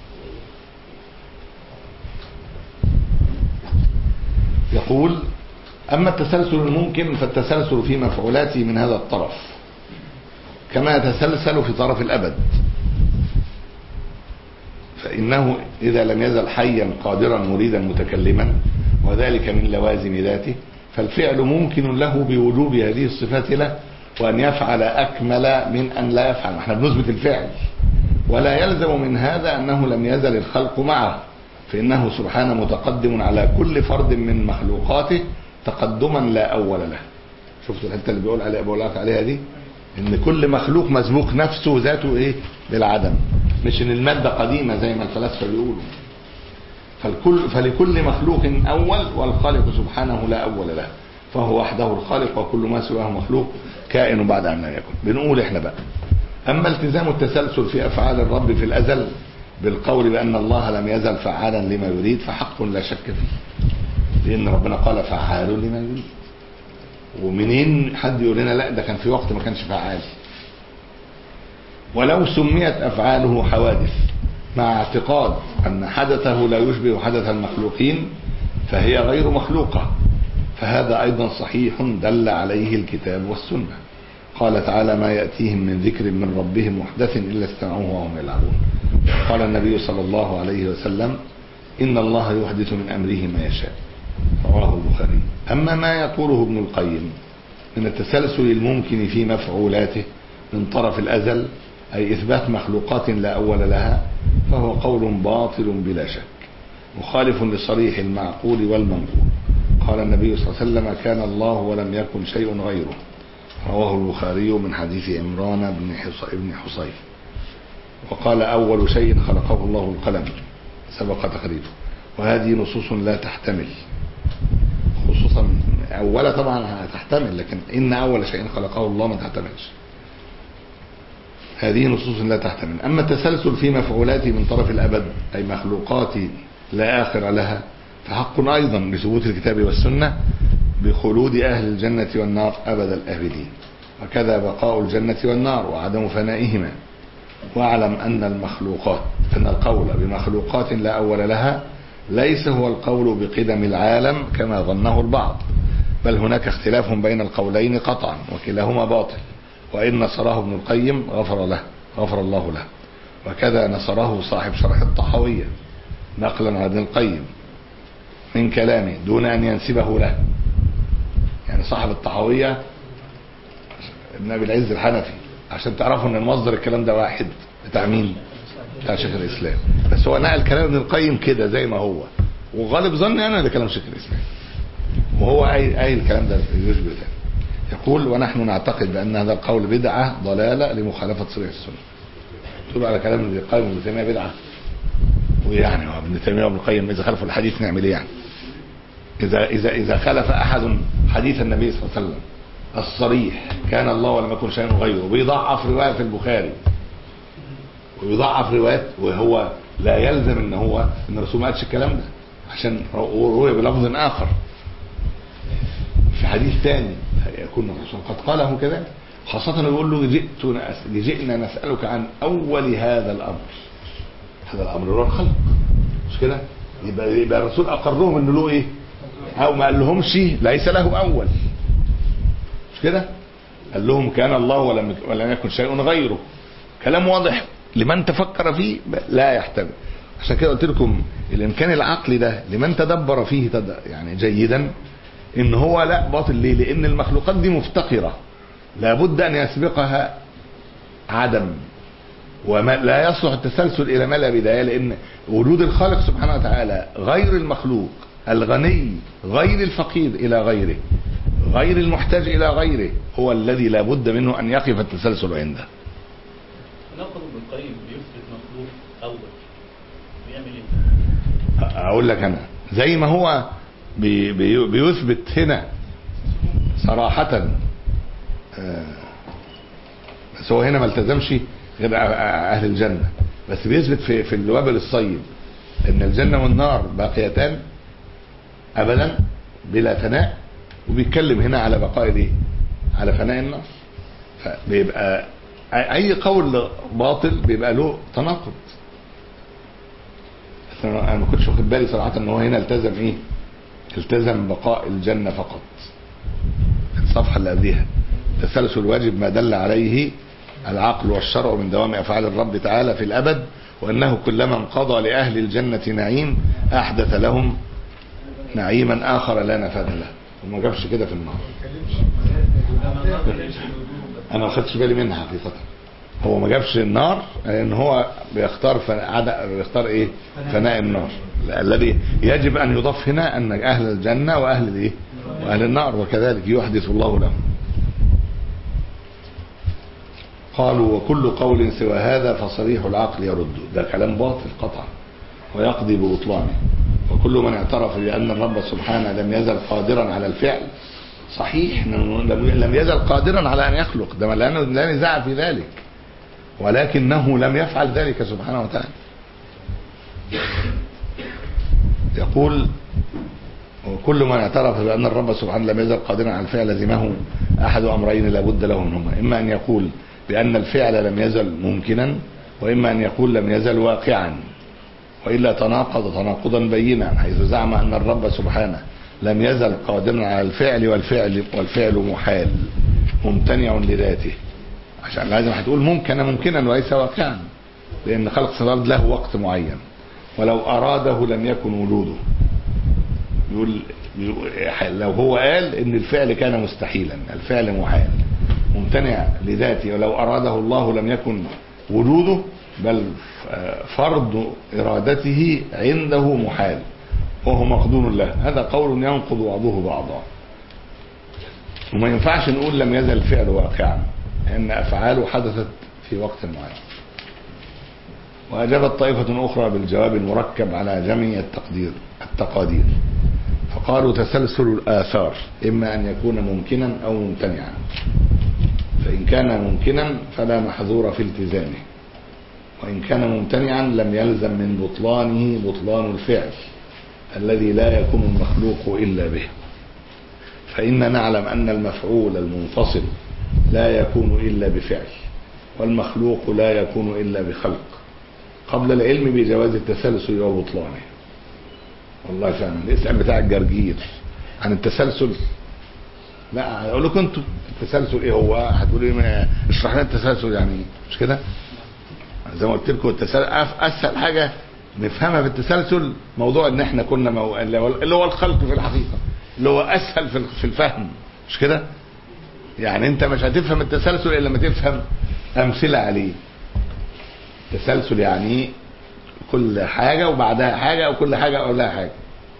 يقول اما التسلسل الممكن فالتسلسل في مفعولاته من هذا الطرف كما يتسلسل في طرف الابد فإنه إذا لم يزل حيا قادرا مريدا متكلما وذلك من لوازم ذاته فالفعل ممكن له بوجوب هذه الصفات له وأن يفعل أكمل من أن لا يفعل احنا بنثبت الفعل ولا يلزم من هذا أنه لم يزل الخلق معه فإنه سبحانه متقدم على كل فرد من مخلوقاته تقدما لا أول له شفتوا الحته اللي بيقول عليها بقول لك عليها دي ان كل مخلوق مسبوق نفسه ذاته ايه بالعدم مش ان الماده قديمه زي ما الفلاسفه بيقولوا فالكل فلكل مخلوق اول والخالق سبحانه لا اول له فهو وحده الخالق وكل ما سواه مخلوق كائن بعد ان لم يكن بنقول احنا بقى اما التزام التسلسل في افعال الرب في الازل بالقول بان الله لم يزل فعالا لما يريد فحق لا شك فيه لان ربنا قال فعال لما يريد ومنين حد يقول لنا لا ده كان في وقت ما كانش فعال ولو سميت افعاله حوادث مع اعتقاد ان حدثه لا يشبه حدث المخلوقين فهي غير مخلوقه فهذا ايضا صحيح دل عليه الكتاب والسنه قال تعالى ما ياتيهم من ذكر من ربهم محدث الا استمعوه وهم يلعبون قال النبي صلى الله عليه وسلم ان الله يحدث من امره ما يشاء رواه البخاري أما ما يقوله ابن القيم من التسلسل الممكن في مفعولاته من طرف الأزل أي إثبات مخلوقات لا أول لها فهو قول باطل بلا شك مخالف لصريح المعقول والمنقول قال النبي صلى الله عليه وسلم كان الله ولم يكن شيء غيره رواه البخاري من حديث عمران بن حص- بن حصين وقال أول شيء خلقه الله القلم سبق تقريبه وهذه نصوص لا تحتمل خصوصا أولا طبعا هتحتمل لكن إن أول شيء خلقه الله ما تحتملش هذه نصوص لا تحتمل أما التسلسل في مفعولاته من طرف الأبد أي مخلوقات لا آخر لها فحق أيضا بثبوت الكتاب والسنة بخلود أهل الجنة والنار أبد الآبدين وكذا بقاء الجنة والنار وعدم فنائهما واعلم أن المخلوقات أن القول بمخلوقات لا أول لها ليس هو القول بقدم العالم كما ظنه البعض بل هناك اختلاف بين القولين قطعا وكلاهما باطل وإن نصره ابن القيم غفر له غفر الله له وكذا نصره صاحب شرح الطحاوية نقلا عن ابن القيم من كلامه دون أن ينسبه له يعني صاحب الطحاوية ابن أبي العز الحنفي عشان تعرفوا ان المصدر الكلام ده واحد بتاع مين بتاع شيخ الاسلام بس هو نقل كلام ابن القيم كده زي ما هو وغالب ظني انا ده كلام شيخ الاسلام وهو قايل قايل الكلام ده يشبه ده يقول ونحن نعتقد بان هذا القول بدعه ضلاله لمخالفه صريح السنه تقول على كلام ابن القيم وابن تيميه بدعه ويعني هو ابن تيميه وابن القيم اذا خالفوا الحديث نعمل ايه يعني اذا اذا اذا خالف احد حديث النبي صلى الله عليه وسلم الصريح كان الله ولم يكن شيء غيره ويضعف روايه في البخاري ويضعف روايات وهو لا يلزم ان هو ان الرسول ما قالش الكلام ده عشان روي بلفظ اخر في حديث ثاني يكون الرسول قد قاله كذلك خاصة يقول له جئت نأس- جئنا نسألك عن أول هذا الأمر هذا الأمر هو الخلق مش كده يبقى, يبقى الرسول أقرهم إنه له إيه أو ما قال لهمش ليس له أول مش كده قال لهم كان الله ولم ولم يكن شيء غيره كلام واضح لمن تفكر فيه لا يحتمل عشان كده قلت لكم الامكان العقلي ده لمن تدبر فيه تد... يعني جيدا ان هو لا باطل ليه لان المخلوقات دي مفتقره لابد ان يسبقها عدم وما لا يصلح التسلسل الى ما لا بدايه لان وجود الخالق سبحانه وتعالى غير المخلوق الغني غير الفقير الى غيره غير المحتاج الى غيره هو الذي لا بد منه ان يقف التسلسل عنده ناخد ابن القيم بيثبت مخلوق اول بيعمل ايه؟ اقول لك انا زي ما هو بي بي بيثبت هنا صراحة آه، بس هو هنا ما التزمش غير اهل الجنة بس بيثبت في في الوابل الصيب ان الجنة والنار باقيتان ابدا بلا فناء وبيتكلم هنا على بقاء الايه على فناء النار فبيبقى اي قول باطل بيبقى له تناقض بس انا أنا ما كنتش واخد بالي صراحه ان هو هنا التزم ايه التزم بقاء الجنه فقط الصفحه اللي قبليها تسلسل الواجب ما دل عليه العقل والشرع من دوام افعال الرب تعالى في الابد وانه كلما انقضى لاهل الجنه نعيم احدث لهم نعيما اخر لا نفاد له وما جابش كده في النار انا ما خدتش بالي منها حقيقه هو ما جابش النار لان هو بيختار فن- عد- بيختار ايه فناء النار الذي يجب ان يضاف هنا ان اهل الجنه واهل الايه واهل النار وكذلك يحدث الله لهم قالوا وكل قول سوى هذا فصريح العقل يرد ده كلام باطل قطعا ويقضي ببطلانه وكل من اعترف بأن الرب سبحانه لم يزل قادرا على الفعل صحيح إنه لم لم يزل قادرا على أن يخلق ده لأنه لا نزاع في ذلك ولكنه لم يفعل ذلك سبحانه وتعالى يقول وكل من اعترف بأن الرب سبحانه لم يزل قادرا على الفعل لزمه أحد أمرين لا بد له منهما إما أن يقول بأن الفعل لم يزل ممكنا وإما أن يقول لم يزل واقعا وإلا تناقض تناقضا بينا حيث زعم أن الرب سبحانه لم يزل قادرا على الفعل والفعل والفعل محال ممتنع لذاته عشان لازم هتقول ممكن ممكنا وليس واقعا لأن خلق الأرض له وقت معين ولو أراده لم يكن وجوده يقول يقول- لو هو قال ان الفعل كان مستحيلا الفعل محال ممتنع لذاته ولو اراده الله لم يكن وجوده بل فرض ارادته عنده محال وهو مقدور له هذا قول ينقض بعضه بعضا وما ينفعش نقول لم يزل الفعل واقعا لان افعاله حدثت في وقت معين وأجابت طائفة أخرى بالجواب المركب على جميع التقدير التقادير فقالوا تسلسل الآثار إما أن يكون ممكنا أو ممتنعا فإن كان ممكنا فلا محظور في التزامه وإن كان ممتنعا لم يلزم من بطلانه بطلان الفعل الذي لا يكون المخلوق إلا به فإننا نعلم أن المفعول المنفصل لا يكون إلا بفعل والمخلوق لا يكون إلا بخلق قبل العلم بجواز التسلسل وبطلانه والله فعلا الاسئله بتاع الجرجير عن التسلسل لا اقول لكم انتوا التسلسل ايه هو هتقولوا ايه ما- اشرح لنا التسلسل يعني ايه مش كده زي ما قلت لكم التسلسل أف- اسهل حاجه نفهمها في التسلسل موضوع ان احنا كنا مو... اللي هو اللي هو الخلق في الحقيقه اللي هو اسهل في ال- في الفهم مش كده يعني انت مش هتفهم التسلسل الا لما تفهم امثله عليه تسلسل يعني ايه كل حاجة وبعدها حاجة وكل حاجة قبلها حاجة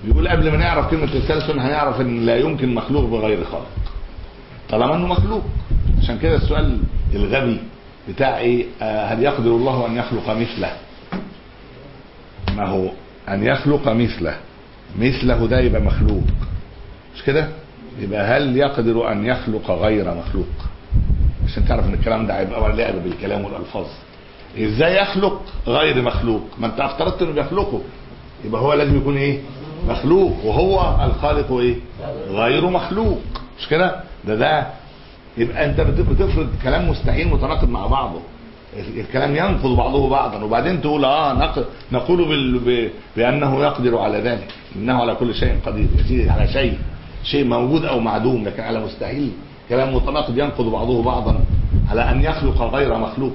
بيقول قبل ما نعرف كلمة التسلسل هنعرف ان لا يمكن مخلوق بغير خالق طالما انه مخلوق عشان كده السؤال الغبي بتاع ايه آه هل يقدر الله ان يخلق مثله ما هو ان يخلق مثله مثله ده يبقى مخلوق مش كده يبقى هل يقدر ان يخلق غير مخلوق عشان تعرف ان الكلام ده هيبقى لعب بالكلام والالفاظ ازاي يخلق غير مخلوق ما انت افترضت انه بيخلقه يبقى هو لازم يكون ايه مخلوق وهو الخالق ايه غير مخلوق مش كده ده ده يبقى انت بت- بتفرض كلام مستحيل متناقض مع بعضه الكلام ينقض بعضه بعضا وبعدين تقول اه نق- نقول بال... ب... بانه يقدر على ذلك انه على كل شيء قدير يا سيدي على شيء شيء موجود او معدوم لكن على مستحيل كلام متناقض ينقض بعضه بعضا على ان يخلق غير مخلوق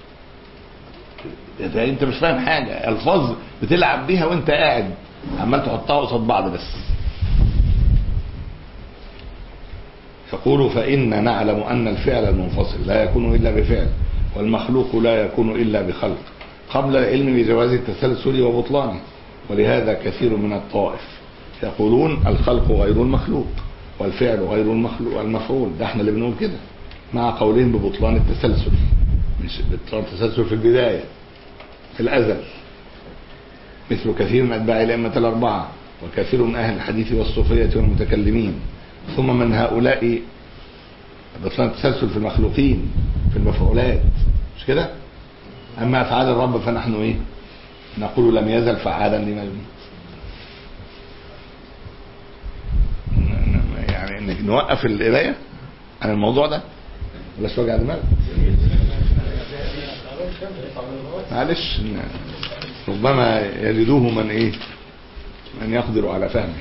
ده انت مش فاهم حاجه الفاظ بتلعب بيها وانت قاعد عمال تحطها قصاد بعض بس يقول فإن نعلم أن الفعل المنفصل لا يكون إلا بفعل والمخلوق لا يكون إلا بخلق قبل العلم بجواز التسلسل وبطلانه ولهذا كثير من الطائف يقولون الخلق غير المخلوق والفعل غير المخلوق المفعول ده احنا اللي بنقول كده مع قولهم ببطلان التسلسل مش بطلان التسلسل في البداية في الأزل مثل كثير من أتباع الأئمة الأربعة وكثير من أهل الحديث والصوفية والمتكلمين ثم من هؤلاء بطلان التسلسل في المخلوقين في المفعولات مش كده أما أفعال الرب فنحن إيه نقول لم يزل فعالا لما يريد ن- ن- يعني إنك نوقف القراية عن الموضوع ده بلاش وجع دماغ معلش ن- ربما يجدوه من ايه من يقدر على فهمه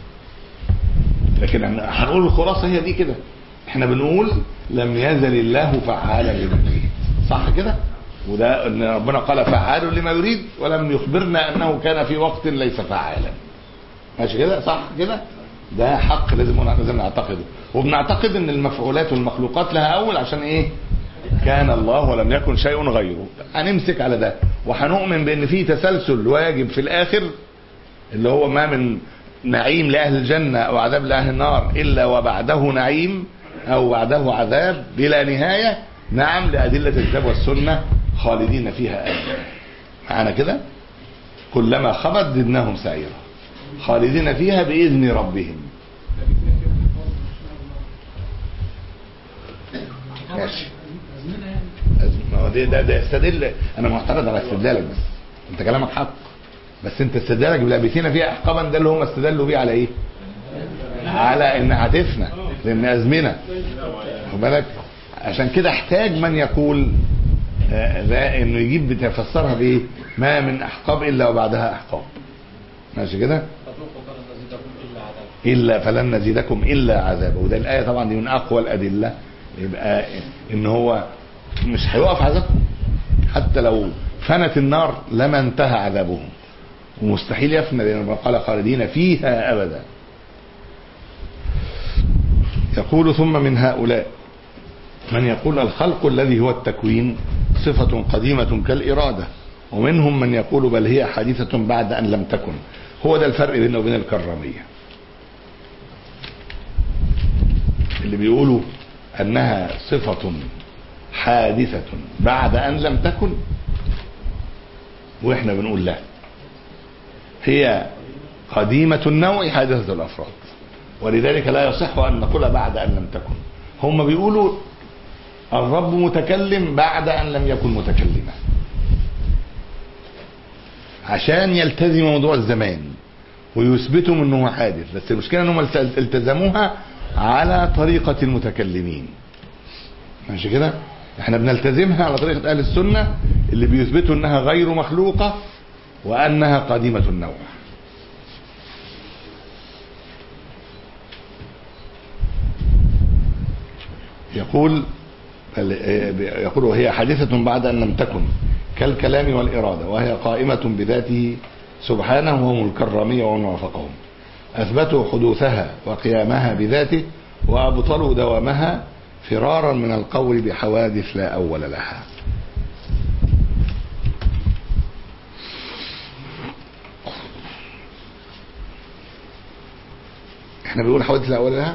لكن احنا هنقول الخلاصه هي دي كده احنا بنقول لم يزل الله فعالا لما يريد صح كده وده ان ربنا قال فعال لما يريد ولم يخبرنا انه كان في وقت ليس فعالا ماشي كده صح كده ده حق لازم لازم نعتقده وبنعتقد ان المفعولات والمخلوقات لها اول عشان ايه كان الله ولم يكن شيء غيره هنمسك على ده وهنؤمن بان في تسلسل واجب في الاخر اللي هو ما من نعيم لاهل الجنه او عذاب لاهل النار الا وبعده نعيم او بعده عذاب بلا نهايه نعم لادله الكتاب والسنه خالدين فيها ابدا معانا كده كلما خبت زدناهم سعيرا خالدين فيها باذن ربهم ماشي ما هو ده ده, ده استدل انا معترض على استدلالك بس انت كلامك حق بس انت استدلالك بلابسين فيها احقابا ده اللي هم استدلوا بيه على ايه؟ على ان هتفنى لان ازمنه خد بالك عشان كده احتاج من يقول آه، ده انه يجيب بتفسرها بايه؟ ما من احقاب الا وبعدها احقاب ماشي كده؟ الا فلن نزيدكم الا عذابا وده الايه طبعا دي من اقوى الادله يبقى ان هو مش هيقف عذابهم حتى لو فنت النار لما انتهى عذابهم ومستحيل يفنى لان ربنا قال خالدين فيها ابدا يقول ثم من هؤلاء من يقول الخلق الذي هو التكوين صفة قديمة كالإرادة ومنهم من يقول بل هي حادثة بعد أن لم تكن هو ده الفرق بينه وبين الكرامية اللي بيقولوا أنها صفة حادثة بعد أن لم تكن وإحنا بنقول لا هي قديمة النوع حادثة الأفراد ولذلك لا يصح أن نقول بعد أن لم تكن هم بيقولوا الرب متكلم بعد أن لم يكن متكلما عشان يلتزم موضوع الزمان ويثبتوا انه حادث بس المشكله انهم التزموها على طريقه المتكلمين ماشي كده احنا بنلتزمها على طريقه اهل السنه اللي بيثبتوا انها غير مخلوقه وانها قديمه النوع يقول يقول وهي حادثة بعد أن لم تكن كالكلام والإرادة وهي قائمة بذاته سبحانه وهم الكرامية ومن وافقهم أثبتوا حدوثها وقيامها بذاته وأبطلوا دوامها فرارا من القول بحوادث لا أول لها احنا بنقول حوادث الاول لها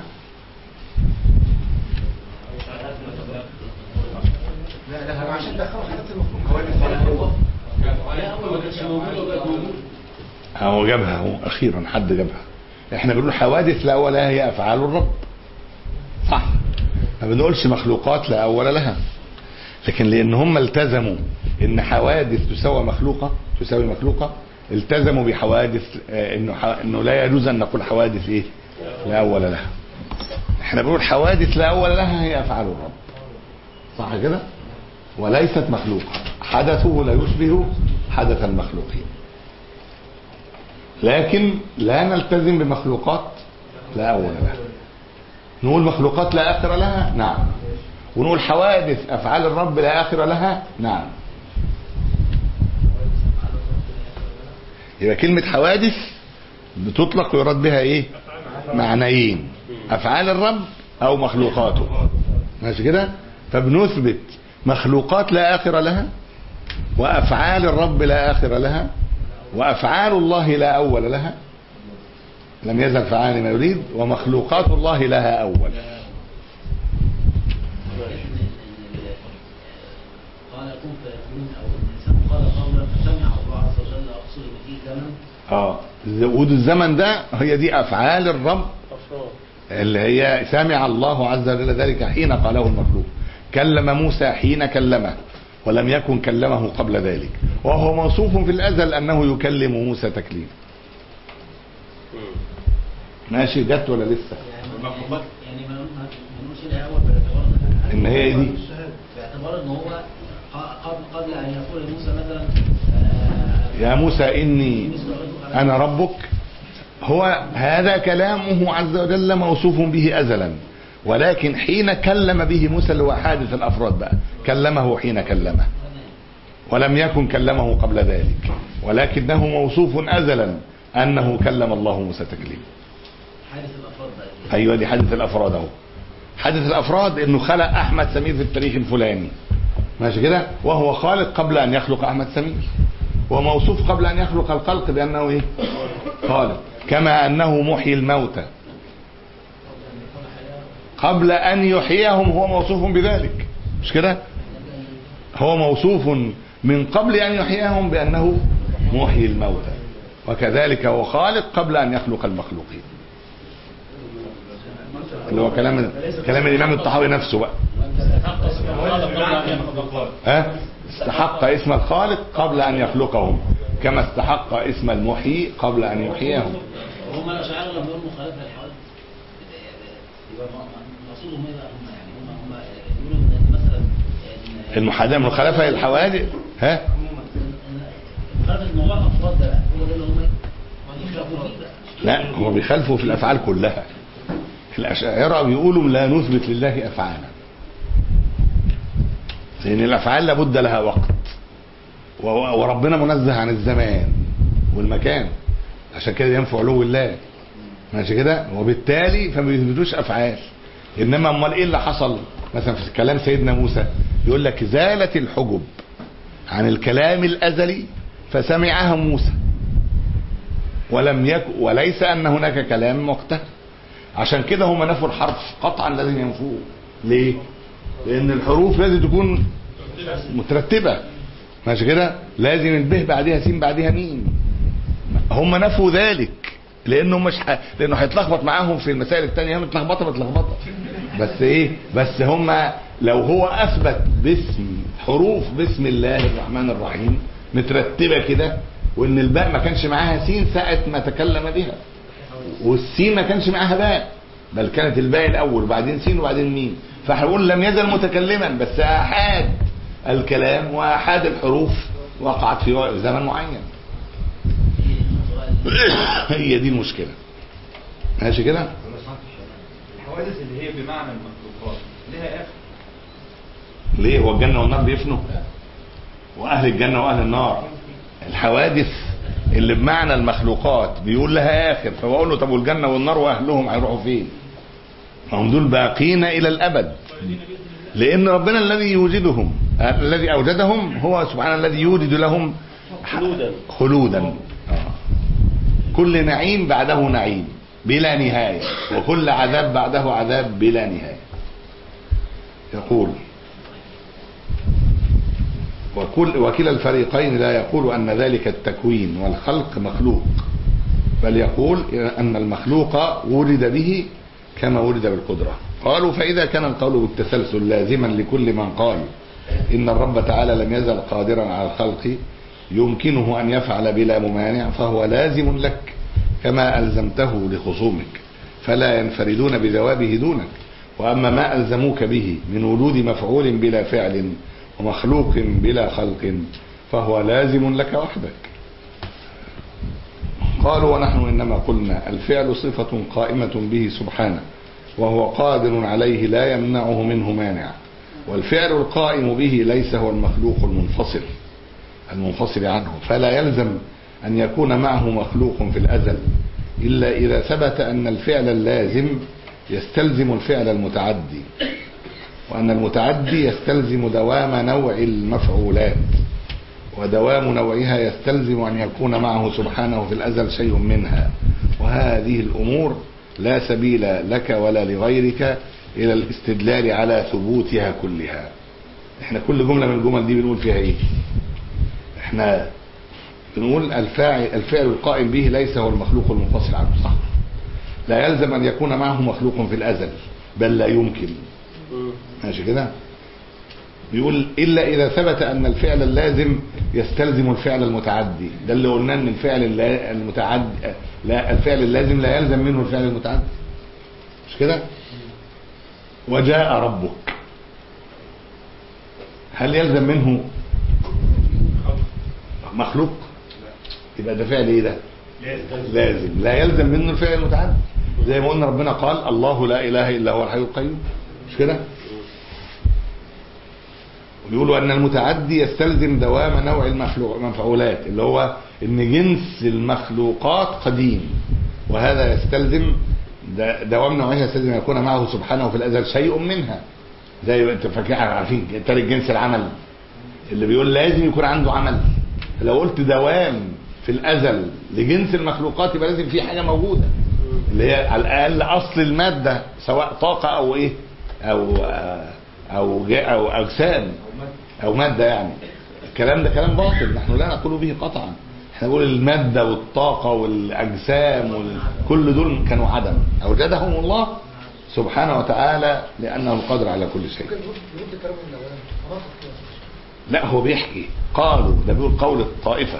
لا لا عشان دخلوا حاجات المخلوق لا اول ما كانش موجود وبقت موجود هو جابها هو اخيرا حد جابها احنا بنقول حوادث لا اول لها هي افعال الرب صح ما بنقولش مخلوقات لا اول لها لكن لان هم التزموا ان حوادث تساوي مخلوقه تساوي مخلوقه التزموا بحوادث آه، انه ح- انه لا يجوز ان نقول حوادث ايه لا اول لها احنا بنقول حوادث لا اول لها هي افعال الرب صح كده وليست مخلوقه حدثه لا يشبه حدث المخلوقين لكن لا نلتزم بمخلوقات لا اول لها نقول مخلوقات لا اخر لها نعم ونقول حوادث افعال الرب لا اخر لها نعم يبقى كلمة حوادث بتطلق ويراد بها ايه معنيين افعال الرب او مخلوقاته ماشي كده فبنثبت مخلوقات لا اخر لها وافعال الرب لا اخر لها وافعال الله لا اول لها لم يزل فعال ما يريد ومخلوقات الله لها اول قال كن فيكون او الانسان قال قولا فسمع الله عز وجل رسوله به زمن اه وجود الزمن ده هي دي افعال الرب اللي هي سمع الله عز وجل ذلك حين قاله المخلوق كلم موسى حين كلمه ولم يكن كلمه قبل ذلك وهو موصوف في الازل انه يكلم موسى تكليما ماشي جت ولا لسه يعني ما يعني ما ما نقولش لها اول باعتبار ان هي دي باعتبار ان هو ق- قبل قبل ان يقول موسى مثلا آه، يا موسى اني انا ربك هو هذا كلامه عز وجل موصوف به ازلا ولكن حين كلم به موسى اللي هو حادث الافراد بقى كلمه حين كلمه ولم يكن كلمه قبل ذلك ولكنه موصوف ازلا انه كلم الله موسى تكليما حادث الافراد بقى ايوه دي حادث الافراد اهو حادث الافراد انه خلق احمد سمير في التاريخ الفلاني ماشي كده وهو خالق قبل ان يخلق احمد سمير وموصوف قبل ان يخلق الخلق بانه ايه خالق كما انه محيي الموتى قبل ان يحييهم هو موصوف بذلك مش كده هو موصوف من قبل ان يحييهم بانه محيي الموتى وكذلك هو خالق قبل ان يخلق المخلوقين اللي هو كلام كلام الامام الطحاوي نفسه بقى ها استحق اسم الخالق قبل ان يخلقهم كما استحق اسم المحيي قبل ان يحييهم هم الاشاعره لما يقولوا مخالفه للحوادث يبقى مقصودهم ايه بقى هم يعني هم هم يقولوا ان مثلا إن- المحادثه المخالفه للحوادث ها مخالفه موضوع الافراد ده بقى هو ده اللي هم يخالفوا فيه بقى لا هم بيخالفوا في الافعال كلها الاشاعره بيقولوا لا نثبت لله افعالا لان الافعال لابد لها وقت و- وربنا منزه عن الزمان والمكان عشان كده ينفع علو الله ماشي كده وبالتالي فما بيثبتوش افعال انما امال ايه اللي حصل مثلا في كلام سيدنا موسى يقول لك زالت الحجب عن الكلام الازلي فسمعها موسى ولم يك وليس ان هناك كلام وقتها عشان كده هم نفوا الحرف قطعا لازم ينفوه ليه لان الحروف لازم تكون مترتبه ماشي كده لازم البه بعدها سين بعدها ميم هم نفوا ذلك لانه مش ح... لانه هيتلخبط معاهم في المسائل الثانيه هي متلخبطه متلخبطه بس ايه بس هم لو هو اثبت باسم حروف بسم الله الرحمن الرحيم مترتبه كده وان الباء ما كانش معاها سين ساعه ما تكلم بها والسين ما كانش معاها باء بل كانت الباء الاول وبعدين سين وبعدين ميم فهنقول لم يزل متكلما بس احاد الكلام واحاد الحروف وقعت في زمن معين هي دي المشكله ماشي كده الحوادث اللي هي بمعنى المخلوقات لها اخر ليه هو الجنه والنار بيفنوا واهل الجنه واهل النار الحوادث اللي بمعنى المخلوقات بيقول لها اخر فبقول له طب والجنه والنار واهلهم هيروحوا فين ما هم دول باقين الى الابد لان ربنا الذي يوجدهم الذي اوجدهم هو سبحانه الذي يوجد لهم خلودا خلودا آه. كل نعيم بعده نعيم بلا نهاية وكل عذاب بعده عذاب بلا نهاية يقول وكل وكلا الفريقين لا يقول أن ذلك التكوين والخلق مخلوق بل يقول أن المخلوق ولد به كما ولد بالقدرة قالوا فإذا كان القول بالتسلسل لازما لكل من قال إن الرب تعالى لم يزل قادرا على الخلق يمكنه أن يفعل بلا ممانع فهو لازم لك كما ألزمته لخصومك فلا ينفردون بجوابه دونك وأما ما ألزموك به من وجود مفعول بلا فعل ومخلوق بلا خلق فهو لازم لك وحدك قالوا ونحن إنما قلنا الفعل صفة قائمة به سبحانه وهو قادر عليه لا يمنعه منه مانع والفعل القائم به ليس هو المخلوق المنفصل المنفصل عنه فلا يلزم أن يكون معه مخلوق في الأزل إلا إذا ثبت أن الفعل اللازم يستلزم الفعل المتعدي وأن المتعدي يستلزم دوام نوع المفعولات ودوام نوعها يستلزم أن يكون معه سبحانه في الأزل شيء منها وهذه الأمور لا سبيل لك ولا لغيرك إلى الاستدلال على ثبوتها كلها احنا كل جملة من الجمل دي بنقول فيها ايه احنا بنقول الفاعل الفعل القائم به ليس هو المخلوق المنفصل عنه صح لا يلزم أن يكون معه مخلوق في الأزل بل لا يمكن ماشي كده بيقول إلا إذا ثبت أن الفعل اللازم يستلزم الفعل المتعدي ده اللي قلنا أن الفعل اللا- المتعدي لا الفعل اللازم لا يلزم منه الفعل المتعدي مش كده وجاء ربك هل يلزم منه مخلوق يبقى ده فعل ايه ده لازم لا يلزم منه الفعل المتعدي زي ما قلنا ربنا قال الله لا اله الا هو الحي القيوم مش كده ويقولوا ان المتعدي يستلزم دوام نوع المخلوق المفعولات اللي هو ان جنس المخلوقات قديم وهذا يستلزم د- دوام نوعها يستلزم ان يكون معه سبحانه في الازل شيء منها زي ما انت فاكر عارفين تارك جنس العمل اللي بيقول لازم يكون عنده عمل لو قلت دوام في الازل لجنس المخلوقات يبقى لازم في حاجه موجوده اللي هي على الاقل اصل الماده سواء طاقه او ايه او آه، او جا- او اجسام او ماده يعني الكلام ده كلام باطل نحن لا نقول به قطعا احنا نقول الماده والطاقه والاجسام وكل دول كانوا عدم اوجدهم الله سبحانه وتعالى لانه القادر على كل شيء ممكن نرد نرد كلام من الاولاني مناطق كده لا هو بيحكي قالوا ده بيقول قول الطائفة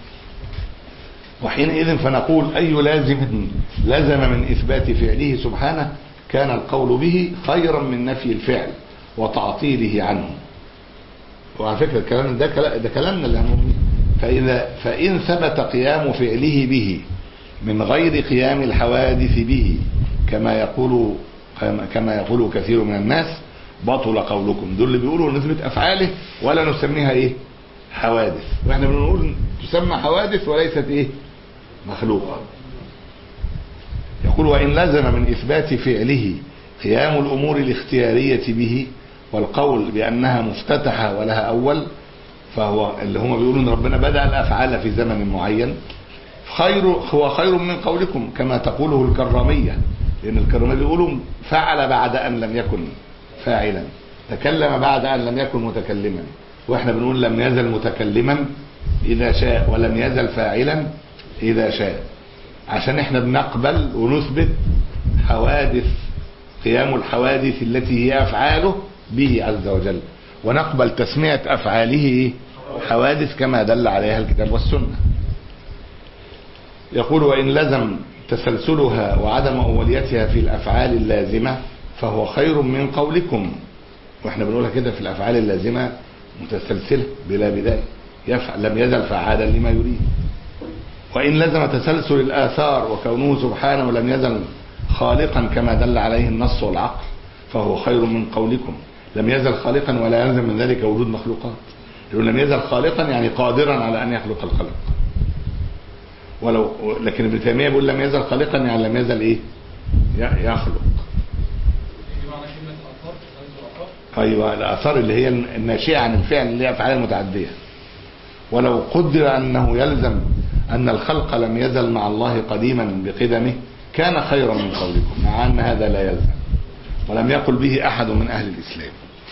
وحينئذ فنقول أي لازم لزم من إثبات فعله سبحانه كان القول به خيرا من نفي الفعل وتعطيله عنه وعلى فكرة الكلام ده كلا- ده كلامنا اللي هنقول فإذا فإن ثبت قيام فعله به من غير قيام الحوادث به كما يقول كما يقول كثير من الناس بطل قولكم دول اللي بيقولوا نثبت افعاله ولا نسميها ايه حوادث واحنا بنقول تسمى حوادث وليست ايه مخلوقه يقول وان لزم من اثبات فعله قيام الامور الاختياريه به والقول بانها مفتتحه ولها اول فهو اللي هم بيقولوا ان ربنا بدا الافعال في زمن معين خير هو خير من قولكم كما تقوله الكراميه لان الكراميه بيقولوا فعل بعد ان لم يكن فاعلا تكلم بعد ان لم يكن متكلما واحنا بنقول لم يزل متكلما اذا شاء ولم يزل فاعلا اذا شاء عشان احنا بنقبل ونثبت حوادث قيام الحوادث التي هي افعاله به عز وجل ونقبل تسميه افعاله حوادث كما دل عليها الكتاب والسنه يقول وإن لزم تسلسلها وعدم أوليتها في الأفعال اللازمة فهو خير من قولكم واحنا بنقولها كده في الأفعال اللازمة متسلسلة بلا بداية يفعل لم يزل فعالا لما يريد وإن لزم تسلسل الآثار وكونه سبحانه لم يزل خالقا كما دل عليه النص والعقل فهو خير من قولكم لم يزل خالقا ولا يلزم من ذلك وجود مخلوقات يقول لم يزل خالقا يعني قادرا على أن يخلق الخلق ولو لكن ابن تيميه بيقول لم يزل خالقا يعني لم يزل ايه ي- يخلق دي معنى كلمة آثار تسلسل آثار ايوه الاثار اللي هي الناشئه عن الفعل اللي هي افعال المتعديه ولو قدر انه يلزم ان الخلق لم يزل مع الله قديما بقدمه كان خيرا من قولكم مع أن هذا لا يلزم ولم يقل به أحد من أهل الإسلام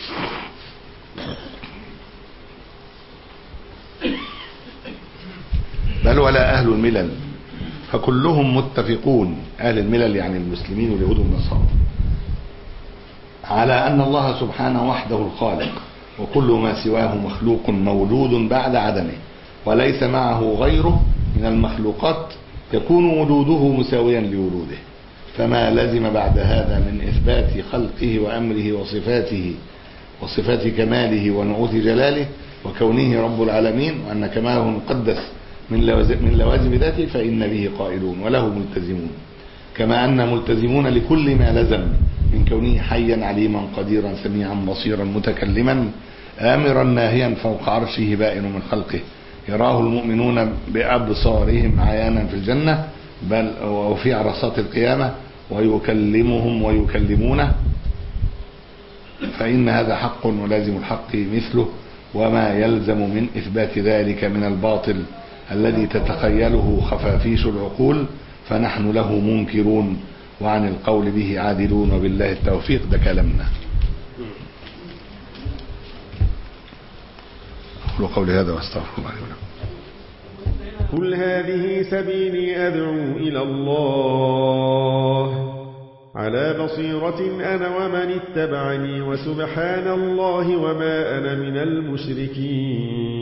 بل ولا أهل الملل فكلهم متفقون أهل الملل يعني المسلمين واليهود والنصارى على أن الله سبحانه وحده الخالق وكل ما سواه مخلوق مولود بعد عدمه وليس معه غيره من المخلوقات يكون وجوده مساويا لوجوده فما لزم بعد هذا من إثبات خلقه وأمره وصفاته وصفات كماله ونعوت جلاله وكونه رب العالمين وأن كماله مقدس من لوازم, من لوازم ذاته فإن به قائلون وله ملتزمون كما أن ملتزمون لكل ما لزم من كونه حيا عليما قديرا سميعا بصيرا متكلما آمرا ناهيا فوق عرشه بائن من خلقه يراه المؤمنون بأبصارهم عيانا في الجنة بل وفي عرصات القيامة ويكلمهم ويكلمونه فإن هذا حق ولازم الحق مثله وما يلزم من إثبات ذلك من الباطل الذي تتخيله خفافيش العقول فنحن له منكرون وعن القول به عادلون وبالله التوفيق ده كلامنا أقول قولي هذا واستغفر الله لي ولكم قل هذه سبيلي أدعو إلى الله على بصيرة أنا ومن اتبعني وسبحان الله وما أنا من المشركين